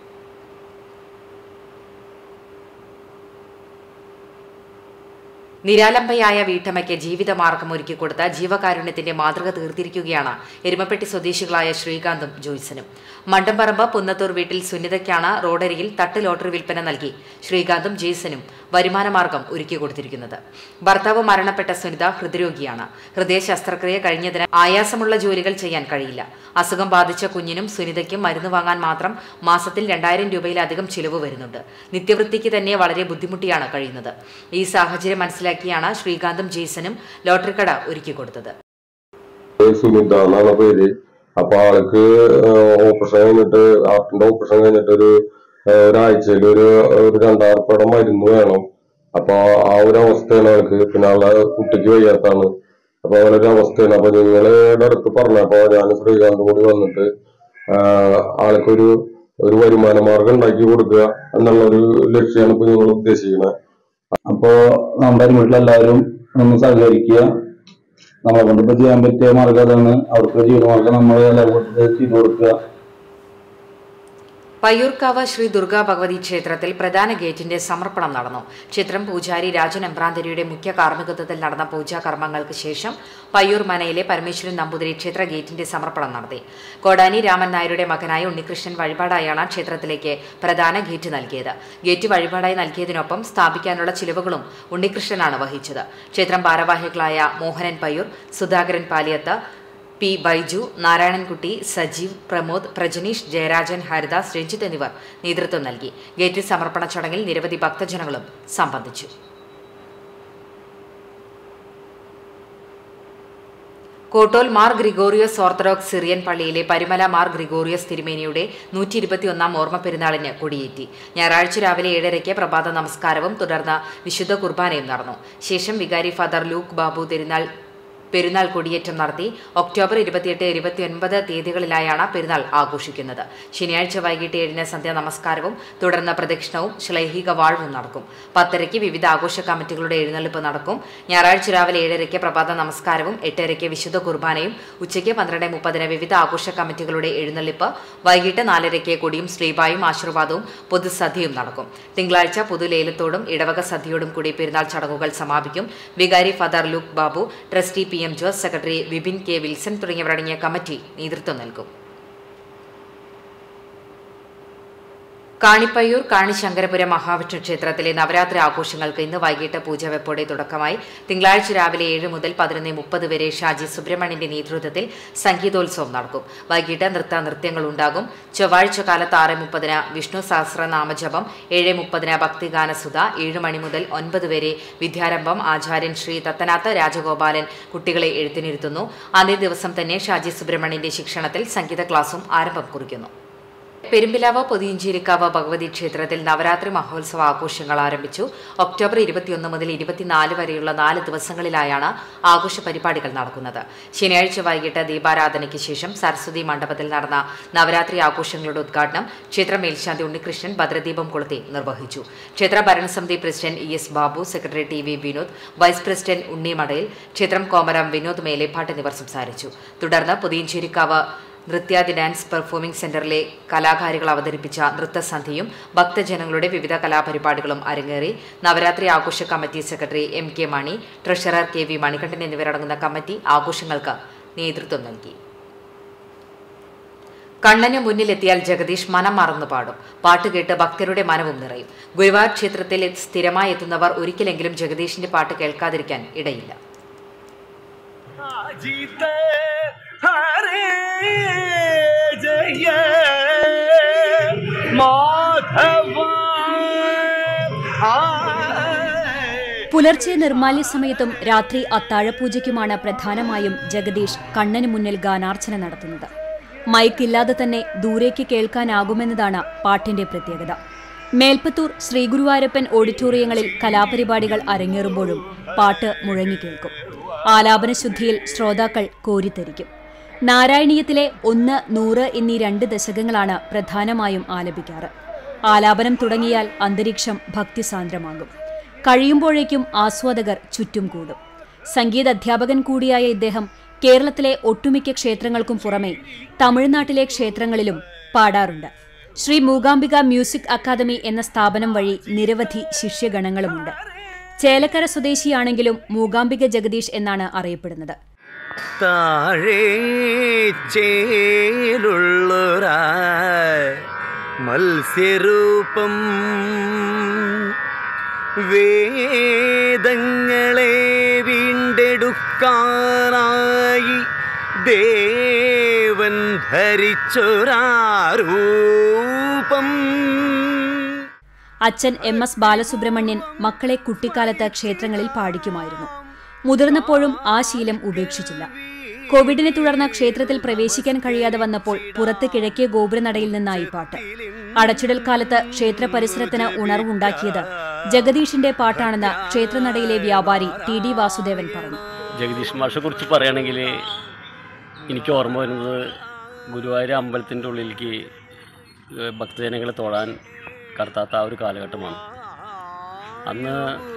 [SPEAKER 1] നിരാലംബയായ വീട്ടമ്മയ്ക്ക് ജീവിതമാർഗം ഒരുക്കിക്കൊടുത്ത ജീവകാരുണ്യത്തിന്റെ മാതൃക തീർത്തിരിക്കുകയാണ് എരുമപ്പെട്ടി സ്വദേശികളായ ശ്രീകാന്തും ജോയ്സനും മണ്ടംപറമ്പ് പുന്നത്തൂർ വീട്ടിൽ സുനിതയ്ക്കാണ് റോഡരികിൽ തട്ട് ലോട്ടറി വിൽപ്പന നൽകി ശ്രീകാന്തും ജെയ്സനും വരുമാനമാർഗം ഒരുക്കിക്കൊടുത്തിരിക്കുന്നത് ഭർത്താവ് മരണപ്പെട്ട സുനിത ഹൃദ്രോഗിയാണ് ഹൃദയ ശസ്ത്രക്രിയ കഴിഞ്ഞതിനാൽ ആയാസമുള്ള ജോലികൾ ചെയ്യാൻ കഴിയില്ല അസുഖം ബാധിച്ച കുഞ്ഞിനും സുനിതയ്ക്കും മരുന്ന് വാങ്ങാൻ മാത്രം മാസത്തിൽ രണ്ടായിരം രൂപയിലധികം ചിലവ് വരുന്നുണ്ട് നിത്യവൃത്തിക്ക് തന്നെ വളരെ ബുദ്ധിമുട്ടിയാണ് കഴിയുന്നത് ഈ സാഹചര്യം മനസ്സിലാക്കിയാണ് ശ്രീകാന്തും ജെയ്സനും ലോട്ടറി കട ഒരുക്കിക്കൊടുത്തത്
[SPEAKER 3] സുനിത എന്നാണ് പേര് അപ്പൊ ആൾക്ക് ഓപ്പറേഷൻ കഴിഞ്ഞിട്ട് ഹാർട്ടിന്റെ ഓപ്പറേഷൻ കഴിഞ്ഞിട്ട് ഒരു ഏഹ് ഒരാഴ്ചയിൽ ഒരു ഒരു രണ്ടായിരം പടം മരുന്ന് വേണം അപ്പൊ ആ ഒരു അവസ്ഥയാണ് ആൾക്ക് പിന്നെ ആളെ കുട്ടിക്ക് വയ്യാത്താണ് അപ്പൊ അങ്ങനെ ഒരു അവസ്ഥയാണ് അപ്പൊ നിങ്ങളുടെ അടുത്ത് പറഞ്ഞപ്പോ ഞാൻ ശ്രീകാന്ത് കൂടി വന്നിട്ട് ആഹ് ആൾക്കൊരു ഒരു വരുമാന മാർഗം ഉണ്ടാക്കി കൊടുക്കുക എന്നുള്ള ഒരു ലക്ഷ്യമാണ് ഇപ്പൊ നിങ്ങൾ ഉദ്ദേശിക്കുന്നത്
[SPEAKER 4] അപ്പോ നമ്മുടെ വീട്ടിലെല്ലാവരും ഒന്ന് സഹകരിക്കുക നമ്മളെ കൊണ്ട് ഇപ്പൊ ചെയ്യാൻ പറ്റിയ മാർഗം അതാണ് അവർക്ക് ജീവിതമാർഗം നമ്മൾ എല്ലാവരും ചെയ്തു കൊടുക്കുക
[SPEAKER 1] പയ്യൂർക്കാവ് ശ്രീ ദുർഗാ ഭഗവതി ക്ഷേത്രത്തിൽ പ്രധാന ഗേറ്റിന്റെ സമർപ്പണം നടന്നു ക്ഷേത്രം പൂജാരി രാജൻ എമ്പ്രാന്തരിയുടെ മുഖ്യ കാർമ്മികത്വത്തിൽ നടന്ന പൂജാ കർമ്മങ്ങൾക്ക് ശേഷം പയ്യൂർ മനയിലെ പരമേശ്വരൻ നമ്പൂതിരി ക്ഷേത്ര ഗേറ്റിന്റെ സമർപ്പണം നടത്തി കോടാനി രാമൻ നായരുടെ മകനായ ഉണ്ണികൃഷ്ണൻ വഴിപാടായാണ് ക്ഷേത്രത്തിലേക്ക് പ്രധാന ഗേറ്റ് നൽകിയത് ഗേറ്റ് വഴിപാടായി നൽകിയതിനൊപ്പം സ്ഥാപിക്കാനുള്ള ചിലവുകളും ഉണ്ണികൃഷ്ണനാണ് വഹിച്ചത് ക്ഷേത്രം ഭാരവാഹികളായ മോഹനൻ പയ്യൂർ സുധാകരൻ പാലിയത്ത് പി ബൈജു നാരായണൻകുട്ടി സജീവ് പ്രമോദ് പ്രജനീഷ് ജയരാജൻ ഹരിദാസ് രഞ്ജിത്ത് എന്നിവർ നേതൃത്വം നൽകി ഗേറ്റ് സമർപ്പണ ചടങ്ങിൽ നിരവധി ഭക്തജനങ്ങളും സംബന്ധിച്ചു Kottol Mar Gregorios Orthodox Syrian പള്ളിയിലെ പരിമല മാർ ഗ്രിഗോറിയോസ് തിരുമേനിയുടെ നൂറ്റി ഇരുപത്തിയൊന്നാം ഓർമ്മ പെരുന്നാളിന് കൊടിയേറ്റി ഞായറാഴ്ച രാവിലെ ഏഴരയ്ക്ക് പ്രഭാത നമസ്കാരവും തുടർന്ന് വിശുദ്ധ കുർബാനയും നടന്നു ശേഷം വികാരി ഫാദർ ലൂക്ക് ബാബു തിരുനാൾ പെരുന്നാൾ കൊടിയേറ്റം നടത്തി ഒക്ടോബർ ഇരുപത്തിയെട്ട് ഇരുപത്തിയൊൻപത് തീയതികളിലായാണ് പെരുന്നാൾ ആഘോഷിക്കുന്നത് ശനിയാഴ്ച വൈകിട്ട് ഏഴിന് സന്ധ്യാ നമസ്കാരവും തുടർന്ന് പ്രദക്ഷിണവും ശ്ലൈഹിക വാഴ്വും നടക്കും പത്തരയ്ക്ക് വിവിധ ആഘോഷ കമ്മിറ്റികളുടെ എഴുന്നള്ളിപ്പ് നടക്കും ഞായറാഴ്ച രാവിലെ ഏഴരയ്ക്ക് പ്രഭാത നമസ്കാരവും എട്ടരയ്ക്ക് വിശുദ്ധ കുർബാനയും ഉച്ചയ്ക്ക് പന്ത്രണ്ട് മുപ്പതിന് വിവിധ ആഘോഷ കമ്മിറ്റികളുടെ എഴുന്നള്ളിപ്പ് വൈകിട്ട് നാലരയ്ക്ക് കൊടിയും സ്ലീബായും ആശീർവാദവും പൊതുസദ്യയും നടക്കും തിങ്കളാഴ്ച പൊതുലേലത്തോടും ഇടവക സദ്യയോടും കൂടി പെരുന്നാൾ ചടങ്ങുകൾ സമാപിക്കും വികാരി father Luke Babu trustee P M Jose secretary Vipin K Wilson തുടങ്ങിയവരടങ്ങിയ കമ്മിറ്റി നേതൃത്വം നൽകും കാണിപ്പയ്യൂർ കാണിശങ്കരപുരം മഹാവിഷ്ണു ക്ഷേത്രത്തിലെ നവരാത്രി ആഘോഷങ്ങൾക്ക് ഇന്ന് വൈകിട്ട് പൂജവെപ്പോടെ തുടക്കമായി തിങ്കളാഴ്ച രാവിലെ ഏഴ് മുതൽ പതിനൊന്ന് മുപ്പത് വരെ ഷാജി സുബ്രഹ്മണ്യന്റെ നേതൃത്വത്തിൽ സംഗീതോത്സവം നടക്കും വൈകിട്ട് നൃത്ത നൃത്യങ്ങൾ ഉണ്ടാകും ചൊവ്വാഴ്ച കാലത്ത് ആറ് മുപ്പതിന് വിഷ്ണു സഹസ്രനാമജപം ഏഴ് മുപ്പതിന് ഭക്തിഗാനസുധ ഏഴ് മണി മുതൽ ഒൻപത് വരെ വിദ്യാരംഭം ആചാര്യൻ ശ്രീ തത്തനാത്ത് രാജഗോപാലൻ കുട്ടികളെ എഴുത്തിനിരുത്തുന്നു അതേ ദിവസം തന്നെ ഷാജി സുബ്രഹ്മണ്യന്റെ ശിക്ഷണത്തിൽ സംഗീത ക്ലാസും ആരംഭം കുറിക്കുന്നു പെരുമ്പിലാവ് പൊതിയഞ്ചേരിക്കാവ് ഭഗവതി ക്ഷേത്രത്തിൽ നവരാത്രി മഹോത്സവ ആഘോഷങ്ങൾ ആരംഭിച്ചു ഒക്ടോബർ ഇരുപത്തിയൊന്ന് മുതൽ ഇരുപത്തിനാല് വരെയുള്ള നാല് ദിവസങ്ങളിലായാണ് ആഘോഷ പരിപാടികൾ നടക്കുന്നത് ശനിയാഴ്ച വൈകിട്ട് ദീപാരാധനയ്ക്ക് ശേഷം സരസ്വതി മണ്ഡപത്തിൽ നടന്ന നവരാത്രി ആഘോഷങ്ങളുടെ ഉദ്ഘാടനം ക്ഷേത്ര മേൽശാന്തി ഉണ്ണികൃഷ്ണൻ ഭദ്രദീപം കൊളുത്തി നിർവഹിച്ചു ക്ഷേത്ര ഭരണസമിതി president E S Babu secretary T V Vinod vice president Unni Madayil ക്ഷേത്രം കോമരം വിനോദ് മേലേപ്പാട്ട് എന്നിവർ സംസാരിച്ചു തുടർന്ന് പൊതിയഞ്ചേരിക്കാവ് നൃത്യാദി ഡാൻസ് പെർഫോമിംഗ് സെന്ററിലെ കലാകാരികൾ അവതരിപ്പിച്ച നൃത്തസന്ധിയും ഭക്തജനങ്ങളുടെ വിവിധ കലാപരിപാടികളും അരങ്ങേറി നവരാത്രി ആഘോഷ committee secretary M K Mani treasurer K V Manikandan എന്നിവരടങ്ങുന്ന കമ്മിറ്റി ആഘോഷങ്ങൾക്ക് നേതൃത്വം നൽകി കണ്ണന് മുന്നിലെത്തിയാൽ ജഗദീഷ് മനം മറന്നു പാടും പാട്ട് കേട്ട് ഭക്തരുടെ മനവും നിറയും ഗുരുവായൂർ ക്ഷേത്രത്തിൽ സ്ഥിരമായി എത്തുന്നവർ ഒരിക്കലെങ്കിലും ജഗദീഷിന്റെ പാട്ട് കേൾക്കാതിരിക്കാൻ ഇടയില്ല
[SPEAKER 5] जीत हरे जय माधव
[SPEAKER 6] പുലർച്ചെ നിർമാല്യ സമയത്തും രാത്രി അത്താഴപൂജയ്ക്കുമാണ് പ്രധാനമായും ജഗദീഷ് കണ്ണന് മുന്നിൽ ഗാനാർച്ചന നടത്തുന്നത് മൈക്കില്ലാതെ തന്നെ ദൂരേക്ക് കേൾക്കാനാകുമെന്നതാണ് പാട്ടിന്റെ പ്രത്യേകത മേൽപ്പത്തൂർ ശ്രീഗുരുവായൂരപ്പൻ ഓഡിറ്റോറിയങ്ങളിൽ കലാപരിപാടികൾ അരങ്ങേറുമ്പോഴും പാട്ട് മുഴങ്ങിക്കേൾക്കും ആലാപനശുദ്ധിയിൽ ശ്രോതാക്കൾ കോരിത്തരിക്കും നാരായണീയത്തിലെ ഒന്ന് നൂറ് എന്നീ രണ്ട് ദശകങ്ങളാണ് പ്രധാനമായും ആലപിക്കാറ് ആലാപനം തുടങ്ങിയാൽ അന്തരീക്ഷം ഭക്തിസാന്ദ്രമാകും കഴിയുമ്പോഴേക്കും ആസ്വാദകർ ചുറ്റും കൂടും സംഗീത അധ്യാപകൻ കൂടിയായ ഇദ്ദേഹം കേരളത്തിലെ ഒട്ടുമിക്ക ക്ഷേത്രങ്ങൾക്കും പുറമെ തമിഴ്നാട്ടിലെ ക്ഷേത്രങ്ങളിലും പാടാറുണ്ട് ശ്രീ മൂകാംബിക മ്യൂസിക് അക്കാദമി എന്ന സ്ഥാപനം വഴി നിരവധി ശിഷ്യഗണങ്ങളുമുണ്ട് ചേലക്കര സ്വദേശിയാണെങ്കിലും മൂകാംബിക ജഗദീഷ് എന്നാണ് അറിയപ്പെടുന്നത്
[SPEAKER 5] താഴേ ചേലുള്ളൊരാ മത്സ്യരൂപം വേദങ്ങളെ വീണ്ടെടുക്കാനായി ദേവൻ ധരിച്ചൊരാരൂപം
[SPEAKER 6] അച്ഛൻ എം എസ് ബാലസുബ്രഹ്മണ്യൻ മക്കളെ കുട്ടിക്കാലത്ത് ക്ഷേത്രങ്ങളിൽ പാടിക്കുമായിരുന്നു മുതിർന്നപ്പോഴും ആ ശീലം ഉപേക്ഷിച്ചില്ല കോവിഡിനെ തുടർന്ന് ക്ഷേത്രത്തിൽ പ്രവേശിക്കാൻ കഴിയാതെ വന്നപ്പോൾ പുറത്ത് കിഴക്കേ ഗോപുരനടയിൽ നിന്നായി പാട്ട് അടച്ചിടൽ കാലത്ത് ക്ഷേത്ര പരിസരത്തിന് ഉണർവുണ്ടാക്കിയത് ജഗദീഷിന്റെ പാട്ടാണെന്ന് ക്ഷേത്രനടയിലെ വ്യാപാരി ടി ഡി വാസുദേവൻ പറഞ്ഞു
[SPEAKER 7] ജഗദീഷ് മാഷെ കുറിച്ച് പറയുകയാണെങ്കിൽ എനിക്ക് ഓർമ്മ വരുന്നത് ഗുരുവായൂർ അമ്പലത്തിൻ്റെ ഉള്ളിലേക്ക് ഏഹ് ഭക്തജനങ്ങളെ തൊഴാൻ കടത്താത്ത ആ ഒരു കാലഘട്ടമാണ് അന്ന്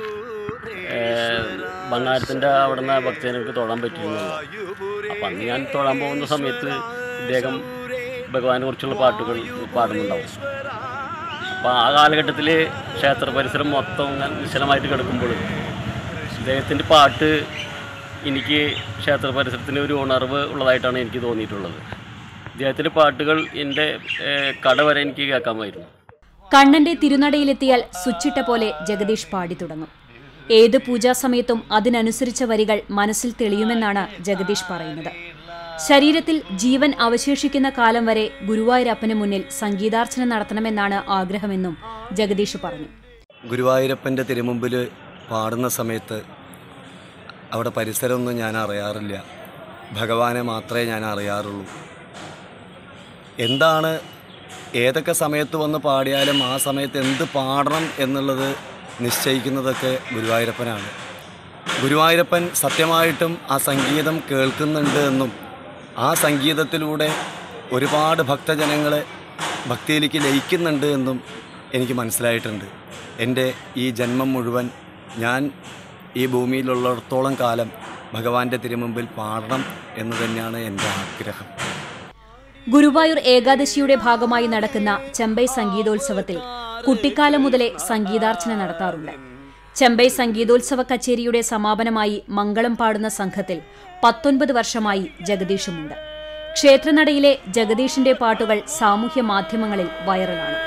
[SPEAKER 7] ബംഗാരത്തിൻ്റെ അവിടെ നിന്ന് ഭക്തജനങ്ങൾക്ക് തൊഴാൻ പറ്റിയിരുന്നുള്ളൂ അപ്പം അന്ന് ഞാൻ തൊഴാൻ പോകുന്ന സമയത്ത് ഇദ്ദേഹം ഭഗവാനെ കുറിച്ചുള്ള പാട്ടുകൾ പാടുന്നുണ്ടാവും അപ്പോൾ ആ കാലഘട്ടത്തിൽ ക്ഷേത്ര പരിസരം മൊത്തം ഇങ്ങനെ നിശ്ചലമായിട്ട് കിടക്കുമ്പോൾ ഇദ്ദേഹത്തിൻ്റെ പാട്ട് എനിക്ക് ക്ഷേത്ര പരിസരത്തിന് ഒരു ഉണർവ് ഉള്ളതായിട്ടാണ് എനിക്ക് തോന്നിയിട്ടുള്ളത് ഇദ്ദേഹത്തിൻ്റെ പാട്ടുകൾ എൻ്റെ ഏഹ്, കട വരെ എനിക്ക് കേൾക്കാമായിരുന്നു
[SPEAKER 6] കണ്ണന്റെ തിരുനടയിലെത്തിയാൽ സ്വിച്ചിട്ട പോലെ ജഗദീഷ് പാടി തുടങ്ങും ഏത് പൂജാസമയത്തും അതിനനുസരിച്ച വരികൾ മനസ്സിൽ തെളിയുമെന്നാണ് ജഗദീഷ് പറയുന്നത് ശരീരത്തിൽ ജീവൻ അവശേഷിക്കുന്ന കാലം വരെ ഗുരുവായൂരപ്പന് മുന്നിൽ സംഗീതാർച്ചന നടത്തണമെന്നാണ് ആഗ്രഹമെന്നും ജഗദീഷ് പറഞ്ഞു
[SPEAKER 8] ഗുരുവായൂരപ്പൻ്റെ തിരുമുമ്പിൽ പാടുന്ന സമയത്ത് അവിടെ പരിസരമൊന്നും ഞാൻ അറിയാറില്ല ഭഗവാനെ മാത്രമേ ഞാൻ അറിയാറുള്ളൂ എന്താണ് ഏതൊക്കെ സമയത്ത് വന്ന് പാടിയാലും ആ സമയത്ത് എന്ത് പാടണം എന്നുള്ളത് നിശ്ചയിക്കുന്നതൊക്കെ ഗുരുവായൂരപ്പനാണ് ഗുരുവായൂരപ്പൻ സത്യമായിട്ടും ആ സംഗീതം കേൾക്കുന്നുണ്ട് എന്നും ആ സംഗീതത്തിലൂടെ ഒരുപാട് ഭക്തജനങ്ങളെ ഭക്തിയിലേക്ക് ലയിക്കുന്നുണ്ട് എന്നും എനിക്ക് മനസ്സിലായിട്ടുണ്ട് എൻ്റെ ഈ ജന്മം മുഴുവൻ ഞാൻ ഈ ഭൂമിയിലുള്ളിടത്തോളം കാലം ഭഗവാന്റെ തിരുമുമ്പിൽ പാടണം എന്ന് തന്നെയാണ് എൻ്റെ ആഗ്രഹം
[SPEAKER 6] ഗുരുവായൂർ ഏകാദശിയുടെ ഭാഗമായി നടക്കുന്ന ചെമ്പൈ സംഗീതോത്സവത്തിൽ കുട്ടിക്കാലം മുതലേ സംഗീതാർച്ചന നടത്താറുണ്ട് ചെമ്പൈ സംഗീതോത്സവ കച്ചേരിയുടെ സമാപനമായി മംഗളം പാടുന്ന സംഘത്തിൽ പത്തൊൻപത് വർഷമായി ജഗദീഷുമുണ്ട് ക്ഷേത്രനടയിലെ ജഗദീഷിന്റെ പാട്ടുകൾ സാമൂഹ്യ മാധ്യമങ്ങളിൽ വൈറലാണ്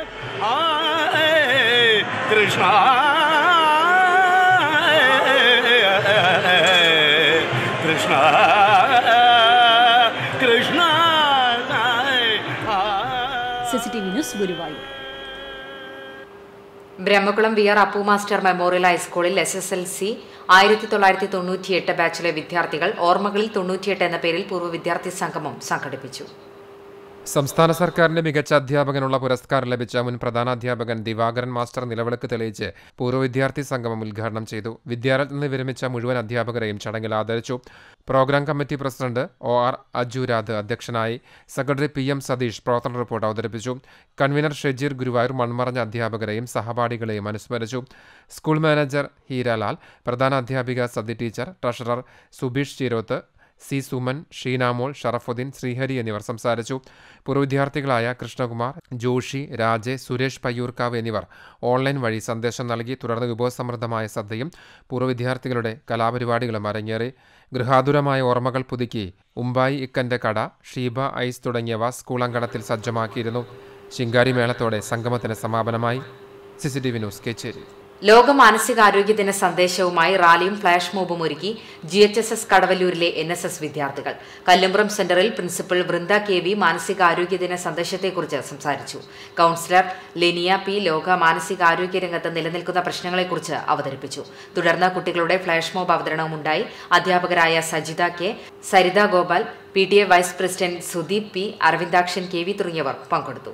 [SPEAKER 5] ആയ് Krishna Krishna Krishna
[SPEAKER 6] CCTV news Guruvayur
[SPEAKER 1] Brahmakulam V R Appu master memorial ഹൈസ്കൂളിൽ എസ് എസ് എൽ സി ആയിരത്തി തൊള്ളായിരത്തി തൊണ്ണൂറ്റിയെട്ട് ബാച്ചിലെ വിദ്യാർത്ഥികൾ ഓർമ്മകളിൽ തൊണ്ണൂറ്റിയെട്ട് എന്ന പേരിൽ പൂർവ്വ വിദ്യാർത്ഥി സംഗമം സംഘടിപ്പിച്ചു
[SPEAKER 9] സംസ്ഥാന സർക്കാരിന്റെ മികച്ച അധ്യാപകനുള്ള പുരസ്കാരം ലഭിച്ച മുൻ പ്രധാനാധ്യാപകൻ ദിവാകരൻ മാസ്റ്റർ നിലവിളക്ക് തെളിയിച്ച് പൂർവ്വ വിദ്യാർത്ഥി സംഗമം ഉദ്ഘാടനം ചെയ്തു വിദ്യാലയത്തിൽ നിന്ന് വിരമിച്ച മുഴുവൻ അധ്യാപകരെയും ചടങ്ങിൽ ആദരിച്ചു programme committee president O R Ajuradh അധ്യക്ഷനായി സെക്രട്ടറി പി എം സതീഷ് പ്രവർത്തന റിപ്പോർട്ട് അവതരിപ്പിച്ചു കൺവീനർ ഷെജീർ ഗുരുവായൂർ മൺമറഞ്ഞ അധ്യാപകരെയും സഹപാഠികളെയും അനുസ്മരിച്ചു സ്കൂൾ മാനേജർ ഹീരാലാൽ പ്രധാന അധ്യാപിക Sathi teacher treasurer Subeesh Cheeroth C Suman Sheenamol Sharafuddin Sreehari എന്നിവർ സംസാരിച്ചു പൂർവ്വ വിദ്യാർത്ഥികളായ കൃഷ്ണകുമാർ ജോഷി രാജെ സുരേഷ് പയ്യൂർക്കാവ് എന്നിവർ ഓൺലൈൻ വഴി സന്ദേശം നൽകി തുടർന്ന് വിഭവസമൃദ്ധമായ ശ്രദ്ധയും പൂർവ്വ വിദ്യാർത്ഥികളുടെ കലാപരിപാടികളും അരങ്ങേറി ഗൃഹാതുരമായ ഓർമ്മകൾ പുതുക്കി ഉമ്പായി ഇക്കന്റെ കട ഷീബ ഐസ് തുടങ്ങിയവ സ്കൂൾ അങ്കണത്തിൽ സജ്ജമാക്കിയിരുന്നു ശിങ്കാരി മേളത്തോടെ സംഗമത്തിന് സമാപനമായി സിസിടിവി ന്യൂസ് കേച്ചേരി
[SPEAKER 1] ലോക മാനസികാരോഗ്യ ദിന സന്ദേശവുമായി റാലിയും ഫ്ലാഷ് മോബും ഒരുക്കി ജി എച്ച് എസ് എസ് കടവല്ലൂരിലെ എൻ എസ് എസ് വിദ്യാർത്ഥികൾ കല്ലുംപുറം സെന്ററിൽ പ്രിൻസിപ്പൽ വൃന്ദ കെ വി മാനസികാരോഗ്യ ദിന സന്ദേശത്തെക്കുറിച്ച് സംസാരിച്ചു കൌൺസിലർ ലെനിയ പി ലോക മാനസികാരോഗ്യ രംഗത്ത് നിലനിൽക്കുന്ന പ്രശ്നങ്ങളെക്കുറിച്ച് അവതരിപ്പിച്ചു തുടർന്ന് കുട്ടികളുടെ ഫ്ലാഷ് മോബ് അവതരണവും ഉണ്ടായി അധ്യാപകരായ Sajitha K Saritha Gopal P T A vice president Sudeep P Aravindakshan K V തുടങ്ങിയവർ പങ്കെടുത്തു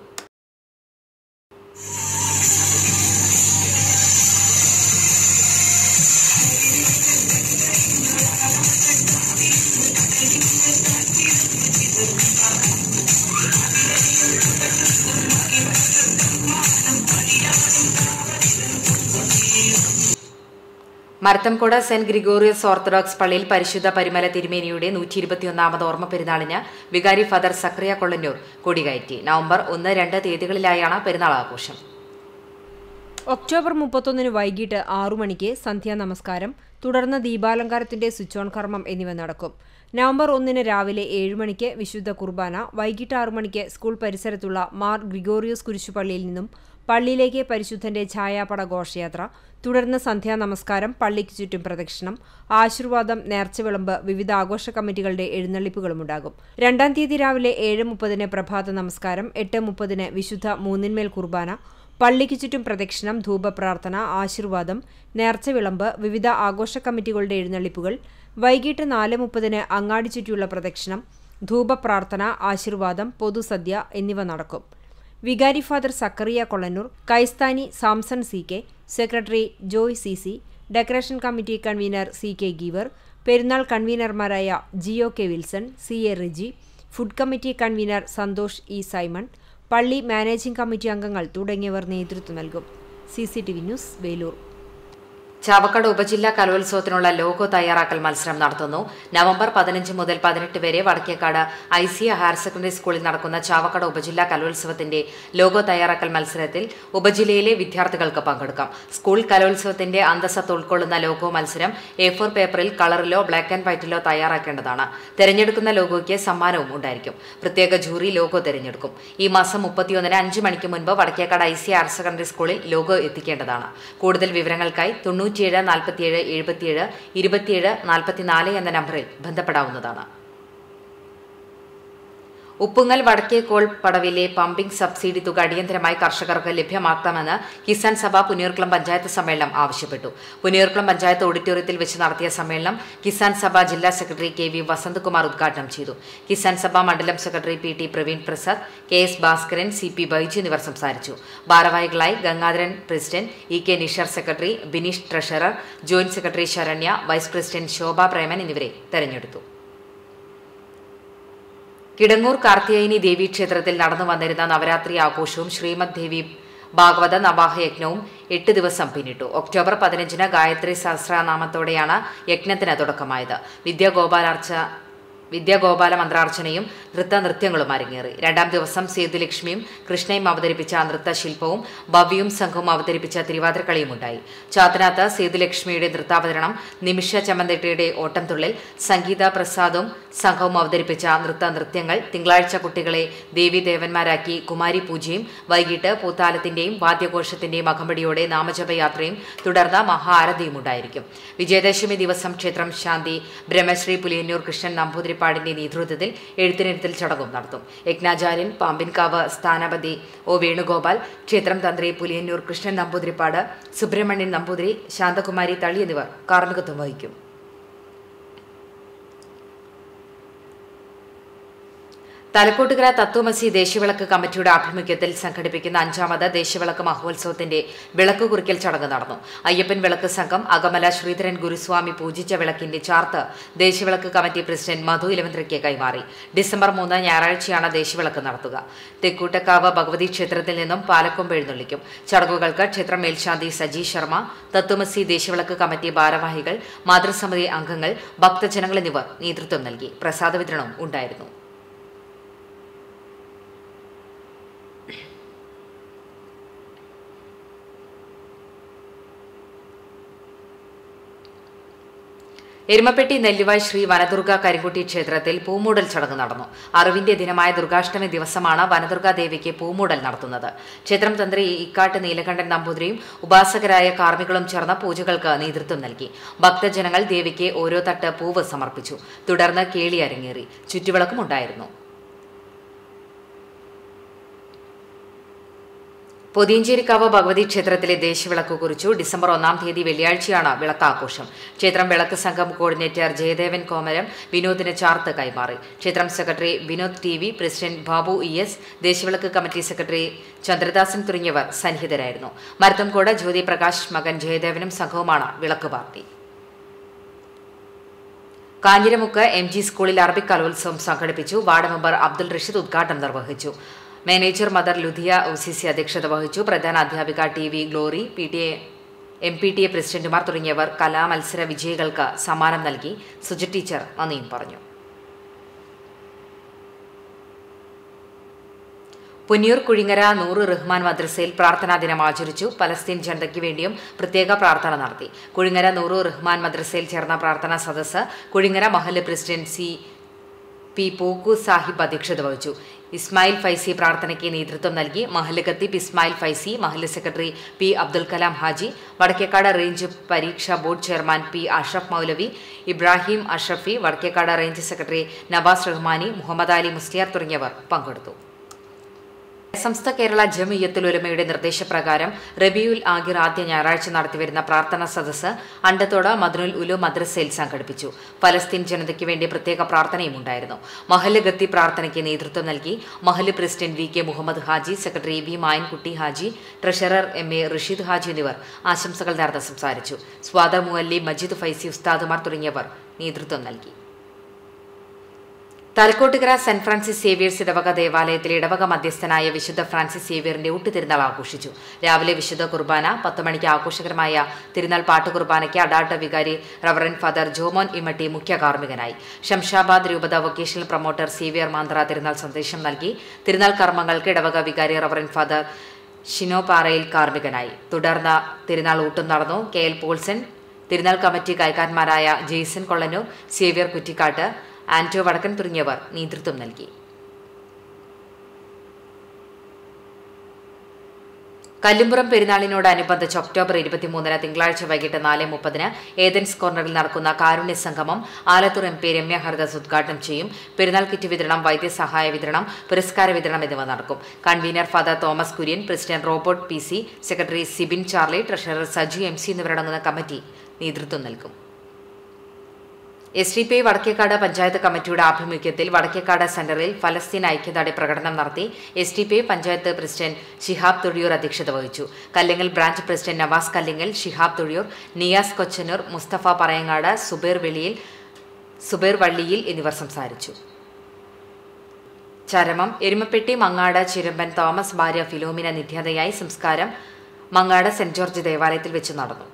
[SPEAKER 1] മരത്തംകോട് സെന്റ് ഗ്രിഗോറിയസ് ഓർത്തഡോക്സ് പള്ളിയിൽ പരിശുദ്ധ പരിമല തിരുമേനിയുടെ നൂറ്റി ഇരുപത്തിയൊന്നാമത് ഓർമ്മ പെരുന്നാളിന് വികാരി ഫാദർ സക്രിയ കൊള്ളന്നൂർ കൊടികയറ്റി നവംബർ ഒന്ന് രണ്ട് തീയതികളിലായാണ് പെരുന്നാൾ ആഘോഷം
[SPEAKER 2] ഒക്ടോബർ മുപ്പത്തൊന്നിന് വൈകിട്ട് ആറു മണിക്ക് സന്ധ്യാ നമസ്കാരം തുടർന്ന് ദീപാലങ്കാരത്തിന്റെ സ്വിച്ച് ഓൺ കർമ്മം എന്നിവ നടക്കും നവംബർ ഒന്നിന് രാവിലെ ഏഴ് മണിക്ക് വിശുദ്ധ കുർബാന വൈകിട്ട് ആറു മണിക്ക് സ്കൂൾ പരിസരത്തുള്ള മാർ ഗ്രിഗോറിയോസ് കുരിശുപള്ളിയിൽ നിന്നും പള്ളിയിലേക്ക് പരിശുദ്ധന്റെ ഛായാപട ഘോഷയാത്ര തുടർന്ന് സന്ധ്യാ നമസ്കാരം പള്ളിക്ക് ചുറ്റും പ്രദക്ഷിണം ആശീർവാദം നേർച്ചവിളമ്പ് വിവിധ ആഘോഷ കമ്മിറ്റികളുടെ എഴുന്നള്ളിപ്പുകളുമുണ്ടാകും രണ്ടാം തീയതി രാവിലെ ഏഴ് മുപ്പതിന് പ്രഭാത നമസ്കാരം എട്ട് മുപ്പതിന് വിശുദ്ധ മൂന്നിന്മേൽ കുർബാന പള്ളിക്ക് ചുറ്റും പ്രദക്ഷിണം ധൂപപ്രാർത്ഥന ആശീർവാദം നേർച്ചവിളമ്പ് വിവിധ ആഘോഷ കമ്മിറ്റികളുടെ എഴുന്നള്ളിപ്പുകൾ വൈകിട്ട് നാല് മുപ്പതിന് അങ്ങാടി ചുറ്റിയുള്ള പ്രദക്ഷിണം ധൂപപ്രാർത്ഥന ആശീർവാദം പൊതുസദ്യ എന്നിവ നടക്കും വികാരി ഫാദർ സക്കറിയ കൊള്ളന്നൂർ കൈസ്ഥാനി Samson C K secretary Joy C C decoration committee convener C K Geevar പെരുന്നാൾ കൺവീനർമാരായ ജിഒ K Wilson C A Riji food committee convener Santhosh E Simon പള്ളി മാനേജിംഗ് കമ്മിറ്റി അംഗങ്ങൾ തുടങ്ങിയവർ നേതൃത്വം നൽകും C C T V news Veloor
[SPEAKER 1] Chavakkad ഉപജില്ലാ കലോത്സവത്തിനുള്ള ലോഗോ തയ്യാറാക്കൽ മത്സരം നടത്തുന്നു നവംബർ പതിനഞ്ച് മുതൽ പതിനെട്ട് വരെ Vadakkekad I C higher secondary സ്കൂളിൽ നടക്കുന്ന ചാവക്കാട് ഉപജില്ലാ കലോത്സവത്തിന്റെ ലോഗോ തയ്യാറാക്കൽ മത്സരത്തിൽ ഉപജില്ലയിലെ വിദ്യാർത്ഥികൾക്ക് പങ്കെടുക്കാം സ്കൂൾ കലോത്സവത്തിന്റെ അന്തസ്സത്ത് ഉൾക്കൊള്ളുന്ന ലോഗോ മത്സരം എ ഫോർ പേപ്പറിൽ കളറിലോ ബ്ലാക്ക് ആൻഡ് വൈറ്റിലോ തയ്യാറാക്കേണ്ടതാണ് തെരഞ്ഞെടുക്കുന്ന ലോഗോയ്ക്ക് സമ്മാനവും ഉണ്ടായിരിക്കും പ്രത്യേക ജൂറി ലോഗോ തെരഞ്ഞെടുക്കും ഈ മാസം മുപ്പത്തിയൊന്നിന് അഞ്ച് മണിക്ക് മുൻപ് Vadakkekad I C higher secondary സ്കൂളിൽ ലോഗോ എത്തിക്കേണ്ടതാണ് കൂടുതൽ വിവരങ്ങൾക്കായി തൊണ്ണൂറ്റിയേഴ് നാൽപ്പത്തിയേഴ് എഴുപത്തിയേഴ് ഇരുപത്തിയേഴ് നാൽപ്പത്തിനാല് എന്ന നമ്പറിൽ ബന്ധപ്പെടാവുന്നതാണ് ഉപ്പുങ്ങൽ വടക്കേക്കോൾ പടവിലെ പമ്പിംഗ് സബ്സിഡി തുക അടിയന്തരമായി കർഷകർക്ക് ലഭ്യമാക്കണമെന്ന് കിസാൻ സഭ പുനിയൂർക്കുളം പഞ്ചായത്ത് സമ്മേളനം ആവശ്യപ്പെട്ടു പുനിയൂർക്കുളം പഞ്ചായത്ത് ഓഡിറ്റോറിയത്തിൽ വെച്ച് നടത്തിയ സമ്മേളനം കിസാൻ സഭ ജില്ലാ സെക്രട്ടറി കെ വി വസന്തകുമാർ ഉദ്ഘാടനം ചെയ്തു കിസാൻ സഭ മണ്ഡലം secretary P T Praveen Prasad K S Bhaskaran C P Baiju എന്നിവർ സംസാരിച്ചു ഭാരവാഹികളായി Gangadharan president E K Nishar secretary Bineesh treasurer joint secretary Saranya vice president Shobha Preman എന്നിവരെ തെരഞ്ഞെടുത്തു കിടങ്ങൂർ കാർത്തിയായിനി ദേവി ക്ഷേത്രത്തിൽ നടന്നു വന്നിരുന്ന നവരാത്രി ആഘോഷവും ശ്രീമദ് ദേവി ഭാഗവത നവാഹ യജ്ഞവും എട്ട് ദിവസം പിന്നിട്ടു ഒക്ടോബർ പതിനഞ്ചിന് ഗായത്രി സഹസ്രനാമത്തോടെയാണ് യജ്ഞത്തിന് തുടക്കമായത് വിദ്യാഗോപാലാർച്ച വിദ്യാഗോപാല മന്ത്രാർച്ചനയും നൃത്ത നൃത്യങ്ങളും അരങ്ങേറി രണ്ടാം ദിവസം സേതുലക്ഷ്മിയും കൃഷ്ണയും അവതരിപ്പിച്ച നൃത്തശില്പവും ഭവ്യയും സംഘവും അവതരിപ്പിച്ച തിരുവാതിരക്കളിയും ഉണ്ടായി ചാത്തനാത്ത് സേതുലക്ഷ്മിയുടെ നൃത്താവതരണം നിമിഷ ചമന്തട്ടയുടെ ഓട്ടംതുള്ളിൽ സംഗീത പ്രസാദും സംഘവും അവതരിപ്പിച്ച നൃത്ത നൃത്യങ്ങൾ തിങ്കളാഴ്ച കുട്ടികളെ ദേവീദേവന്മാരാക്കി കുമാരി പൂജയും വൈകിട്ട് പൂത്താലത്തിന്റെയും വാദ്യഘോഷത്തിന്റെയും അകമ്പടിയോടെ നാമജപയാത്രയും തുടർന്ന് മഹാആരതിയും ഉണ്ടായിരിക്കും വിജയദശമി ദിവസം ക്ഷേത്രം ശാന്തി ബ്രഹ്മശ്രീ പുലിയന്നൂർ കൃഷ്ണൻ നമ്പൂതിരിപ്പാടിന്റെ നേതൃത്വത്തിൽ എഴുത്തിനിരുത്തൽ ചടങ്ങും നടത്തും യജ്ഞാചാര്യൻ പാമ്പിൻകാവ് സ്ഥാനപതി ഒ വേണുഗോപാൽ ക്ഷേത്രം തന്ത്രി പുലിയന്നൂർ കൃഷ്ണൻ നമ്പൂതിരിപ്പാട് സുബ്രഹ്മണ്യൻ നമ്പൂതിരി ശാന്തകുമാരി തള്ളി എന്നിവർ കാർമ്മികത്വം വഹിക്കും തലക്കോട്ടുകര തത്വമസി ദേശീയവിളക്ക് കമ്മിറ്റിയുടെ ആഭിമുഖ്യത്തിൽ സംഘടിപ്പിക്കുന്ന അഞ്ചാമത് ദേശീയവിളക്ക് മഹോത്സവത്തിന്റെ വിളക്ക് കുറിക്കൽ ചടങ്ങ് നടന്നു അയ്യപ്പൻ വിളക്ക് സംഘം അകമല ശ്രീധരൻ ഗുരുസ്വാമി പൂജിച്ച വിളക്കിന്റെ ചാർത്ത് ദേശീയവിളക്ക് കമ്മിറ്റി പ്രസിഡന്റ് മധു ഇലവന്ത്രയ്ക്ക് കൈമാറി ഡിസംബർ മൂന്ന് ഞായറാഴ്ചയാണ് ദേശീയവിളക്ക് നടത്തുക തെക്കൂട്ടക്കാവ് ഭഗവതി ക്ഷേത്രത്തിൽ നിന്നും പാലക്കൊമ്പ് എഴുന്നള്ളിക്കും ചടങ്ങുകൾക്ക് ക്ഷേത്ര മേൽശാന്തി സജി ശർമ്മ തത്വമസി ദേശീയവിളക്ക് കമ്മിറ്റി ഭാരവാഹികൾ മാതൃസമിതി അംഗങ്ങൾ ഭക്തജനങ്ങൾ എന്നിവർ നേതൃത്വം നൽകി പ്രസാദ വിതരണവും ഉണ്ടായിരുന്നു എരുമപ്പെട്ടി നെല്ലുവായ് ശ്രീ വനദുർഗ കരിങ്കുട്ടി ക്ഷേത്രത്തിൽ പൂമൂടൽ ചടങ്ങ് നടന്നു അറിവിന്റെ ദിനമായ ദുർഗാഷ്ടമി ദിവസമാണ് വനദുർഗാ ദേവിക്ക് പൂമൂടൽ നടത്തുന്നത് ക്ഷേത്രം തന്ത്രി ഇക്കാട്ട് നീലകണ്ഠൻ നമ്പൂതിരിയും ഉപാസകരായ കാർമ്മികളും ചേർന്ന പൂജകൾക്ക് നേതൃത്വം നൽകി ഭക്തജനങ്ങൾ ദേവിക്ക് ഓരോ തട്ട് പൂവ് സമർപ്പിച്ചു തുടർന്ന് കേളി അരങ്ങേറി ചുറ്റുവിളക്കും ഉണ്ടായിരുന്നു പൊതിയഞ്ചേരിക്കാവ് ഭഗവതി ക്ഷേത്രത്തിലെ ദേശവിളക്ക് കുറിച്ചു ഡിസംബർ ഒന്നാം തീയതി വെള്ളിയാഴ്ചയാണ് വിളക്കാഘോഷം ക്ഷേത്രം വിളക്ക് സംഘം കോർഡിനേറ്റർ ജയദേവൻ കോമരം വിനോദിന് ചാർത്ത് കൈമാറി ക്ഷേത്രം secretary Vinod T V president Babu E S ദേശവിളക്ക് കമ്മിറ്റി സെക്രട്ടറി ചന്ദ്രദാസൻ തുടങ്ങിയവർ സന്നിഹിതരായിരുന്നു മരുത്തംകോട് ജ്യോതി പ്രകാശ് മകൻ ജയദേവനും സംഘവുമാണ് വിളക്ക് പാർട്ടി കാഞ്ഞിരമുക്ക് എം ജി സ്കൂളിൽ അറബിക് കലോത്സവം സംഘടിപ്പിച്ചു വാർഡ് മെമ്പർ അബ്ദുൾ റഷീദ് ഉദ്ഘാടനം നിർവഹിച്ചു manager mother Ludhiya O C C അധ്യക്ഷത വഹിച്ചു പ്രധാന അധ്യാപിക T V Glory P T A M P T A പ്രസിഡന്റുമാർ തുടങ്ങിയവർ കലാമത്സര വിജയികൾക്ക് സമ്മാനം നൽകി സുജി ടീച്ചർ നന്ദിയും പറഞ്ഞു പുന്നിയൂർ കുഴിങ്ങര നൂറ് റഹ്മാൻ മദ്രസയിൽ പ്രാർത്ഥനാ ദിനം ആചരിച്ചു പലസ്തീൻ ജനതയ്ക്ക് വേണ്ടിയും പ്രത്യേക പ്രാർത്ഥന നടത്തി കുഴിങ്ങര നൂറ് റഹ്മാൻ മദ്രസയിൽ ചേർന്ന പ്രാർത്ഥനാ സദസ്സ് കുഴിങ്ങര മഹല്ല് president C P Pokku Sahib അധ്യക്ഷത വഹിച്ചു ഇസ്മായിൽ ഫൈസി പ്രാർത്ഥനയ്ക്ക് നേതൃത്വം നൽകി മഹല്ല് ഖത്തീബ് ഇസ്മായിൽ ഫൈസി മഹല്ല് secretary P Abdul Kalam Haji Vadakkekad range പരീക്ഷാ board chairman P Ashraf Moulavi Ibrahim Ashrafi Vadakkekad range secretary Navas Rahmani Muhammad Ali Musliyar തുടങ്ങിയവർ പങ്കെടുത്തു സംസ്ഥ കേരള ജമിയത്തുൽ ഉലമയുടെ നിർദ്ദേശപ്രകാരം റബിയുൽ ആഗിർ ആദ്യ ഞായറാഴ്ച നടത്തിവരുന്ന പ്രാർത്ഥനാ സദസ്സ് അണ്ടത്തോട് മദ്നുൽ ഉലു മദ്രസയിൽ സംഘടിപ്പിച്ചു ഫലസ്തീൻ ജനതയ്ക്ക് വേണ്ടി പ്രത്യേക പ്രാർത്ഥനയും ഉണ്ടായിരുന്നു മഹല്ല് ഗത്തി പ്രാർത്ഥനയ്ക്ക് നേതൃത്വം നൽകി മഹല്ല് president V K Muhammad Haji secretary V Mayankutty Haji treasurer M A Rasheed Haji എന്നിവർ ആശംസകൾ നേർന്ന് സംസാരിച്ചു സ്വാദർ മുഅല്ലി മജീദ് ഫൈസി ഉസ്താദുമാർ തുടങ്ങിയവർ നേതൃത്വം നൽകി തലക്കോട്ടുകര സെന്റ് ഫ്രാൻസിസ് സേവിയേഴ്സ് ഇടവക ദേവാലയത്തിൽ ഇടവക മധ്യസ്ഥനായ വിശുദ്ധ ഫ്രാൻസിസ് സേവിയറിന്റെ ഊട്ടുതിരുനാൾ ആഘോഷിച്ചു രാവിലെ വിശുദ്ധ കുർബാന പത്ത് മണിക്ക് ആഘോഷകരമായ തിരുനാൾ പാട്ടുകുർബാനയ്ക്ക് അഡാട്ട വികാരി റവറൻ ഫാദർ ജോമോൻ ഇമ്മട്ടി മുഖ്യ കാർമ്മികനായി ഷംഷാബാദ് രൂപത വൊക്കേഷണൽ പ്രൊമോട്ടർ സേവിയർ മാന്ത്ര തിരുനാൾ സന്ദേശം നൽകി തിരുനാൾ കർമ്മങ്ങൾക്ക് ഇടവക വികാരി റവറൻ ഫാദർ ഷിനോ പാറയിൽ കാർമ്മികനായി തുടർന്ന് തിരുനാൾ ഊട്ടും നടന്നു കെ എൽ പോൾസൺ തിരുനാൾ കമ്മിറ്റി കൈക്കാരന്മാരായ ജെയ്സൺ കൊള്ളനൂർ സേവിയർ കുറ്റിക്കാട്ട് ആന്റോ വടക്കൻ തുടങ്ങിയവർ നേതൃത്വം നൽകി കല്ലുംപുറം പെരുന്നാളിനോടനുബന്ധിച്ച് ഒക്ടോബർ ഇരുപത്തിമൂന്നിന് തിങ്കളാഴ്ച വൈകിട്ട് നാല് മുപ്പതിന് ഏതൻസ് കോർണറിൽ നടക്കുന്ന കാരുണ്യ സംഗമം ആലത്തൂർ എം പി രമ്യ ഹരിദാസ് ഉദ്ഘാടനം ചെയ്യും പെരുന്നാൾ കിറ്റ് വിതരണം വൈദ്യസഹായ വിതരണം പുരസ്കാര വിതരണം എന്നിവ നടക്കും convener father Thomas Kurian president Robert P C secretary Sibin Charlie treasurer Saju M C എന്നിവരടങ്ങുന്ന കമ്മിറ്റി നേതൃത്വം നൽകും S D P I Vadakkekad panchayat കമ്മിറ്റിയുടെ ആഭിമുഖ്യത്തിൽ വടക്കേക്കാട് സെന്ററിൽ ഫലസ്തീൻ ഐക്യദാർഢ്യ പ്രകടനം നടത്തി S D P I panchayat president Shihab Thozhiyur അധ്യക്ഷത വഹിച്ചു കല്ലിങ്ങൽ ബ്രാഞ്ച് പ്രസിഡന്റ് നവാസ് കല്ലിങ്ങൽ ഷിഹാബ് തൊഴിയൂർ നിയാസ് കൊച്ചനൂർ മുസ്തഫ പറയങ്ങാട് സുബൈർ വെളിയിൽ സുബൈർ വള്ളിയിൽ എന്നിവർ സംസാരിച്ചു ചരമം എരുമപ്പെട്ടി മങ്ങാട് ചിരമ്പൻ തോമസ് ഭാര്യ ഫിലോമിന നിധ്യതയായി സംസ്കാരം മങ്ങാട് സെന്റ് ജോർജ് ദേവാലയത്തിൽ വെച്ച് നടന്നു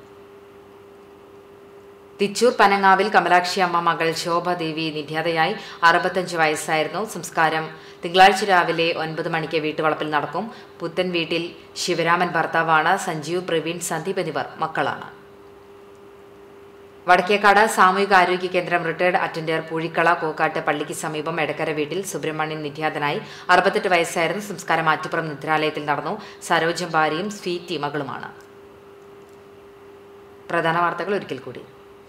[SPEAKER 1] തിച്ചൂർ പനങ്ങാവിൽ കമലാക്ഷി അമ്മ മകൾ ശോഭദേവി നിര്യാതയായി അറുപത്തഞ്ച് വയസ്സായിരുന്നു സംസ്കാരം തിങ്കളാഴ്ച രാവിലെ ഒൻപത് മണിക്ക് വീട്ടുവളപ്പിൽ നടക്കും പുത്തൻ വീട്ടിൽ ശിവരാമൻ ഭർത്താവാണ് സഞ്ജീവ് പ്രവീൺ സന്ദീപ് എന്നിവർ മക്കളാണ് വടക്കേക്കാട് സാമൂഹിക ആരോഗ്യ കേന്ദ്രം റിട്ടയർഡ് അറ്റൻഡർ പൂഴിക്കള കോക്കാട്ട് പള്ളിക്ക് സമീപം എടക്കര വീട്ടിൽ സുബ്രഹ്മണ്യൻ നിര്യാതനായി അറുപത്തെട്ട് വയസ്സായിരുന്നു സംസ്കാരം ആറ്റുപുറം നിദ്രാലയത്തിൽ നടന്നു സരോജം ഭാര്യയും സ്വീറ്റി മകളുമാണ് പ്രധാന വാർത്തകൾ ഒരിക്കൽ കൂടി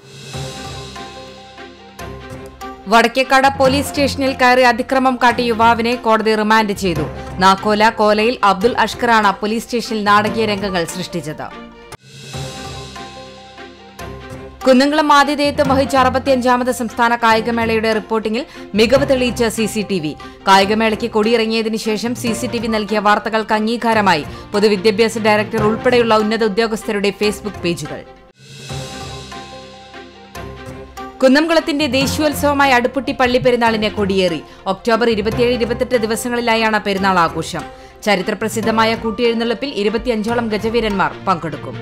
[SPEAKER 1] വടക്കേക്കാട് പോലീസ് സ്റ്റേഷനിൽ കയറി അതിക്രമം കാട്ടിയ യുവാവിനെ കോടതി റിമാൻഡ് ചെയ്തു നാക്കോല കോലയിൽ അബ്ദുൾ അഷ്കറാണ് പോലീസ് സ്റ്റേഷനിൽ നാടകീയ രംഗങ്ങൾ സൃഷ്ടിച്ചത് കുന്നംകുളം ആതിഥേയത്വം വഹിച്ച അറുപത്തിയഞ്ചാമത് സംസ്ഥാന കായികമേളയുടെ റിപ്പോർട്ടിംഗിൽ മികവ് തെളിയിച്ച സി സി ടി വി കായികമേളയ്ക്ക് കൊടിയിറങ്ങിയതിനു ശേഷം സി സി ടി വി നൽകിയ വാർത്തകൾക്ക് അംഗീകാരമായി പൊതുവിദ്യാഭ്യാസ ഡയറക്ടർ ഉൾപ്പെടെയുള്ള ഉന്നത ഉദ്യോഗസ്ഥരുടെ ഫേസ്ബുക്ക് പേജുകൾ കുന്നംകുളത്തിന്റെ ദേശീയോത്സവമായ അടുപ്പുട്ടി പള്ളി പെരുന്നാളിന് കൊടിയേറി ഒക്ടോബർ ഇരുപത്തിയേഴ് ഇരുപത്തെട്ട് ദിവസങ്ങളിലായാണ് പെരുന്നാൾ ആഘോഷം ചരിത്രപ്രസിദ്ധമായ കൂട്ടിയെഴുന്നള്ളിപ്പിൽ ഇരുപത്തിയഞ്ചോളം ഗജവീരന്മാർ പങ്കെടുക്കും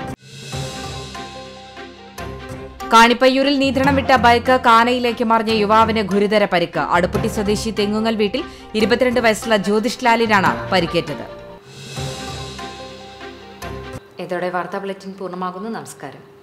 [SPEAKER 1] കാണിപ്പയ്യൂരിൽ നിയന്ത്രണം വിട്ട ബൈക്ക് കാനയിലേക്ക് മറിഞ്ഞ യുവാവിന് ഗുരുതര പരിക്ക് അടുപ്പുട്ടി സ്വദേശി തെങ്ങുങ്ങൽ വീട്ടിൽ ഇരുപത്തിരണ്ട് വയസ്സുള്ള ജ്യോതിഷ് ലാലിനാണ് പരിക്കേറ്റത് ഇതോടെ വാർത്താ ബുള്ളറ്റിൻ പൂർണ്ണമാകുന്നു നമസ്കാരം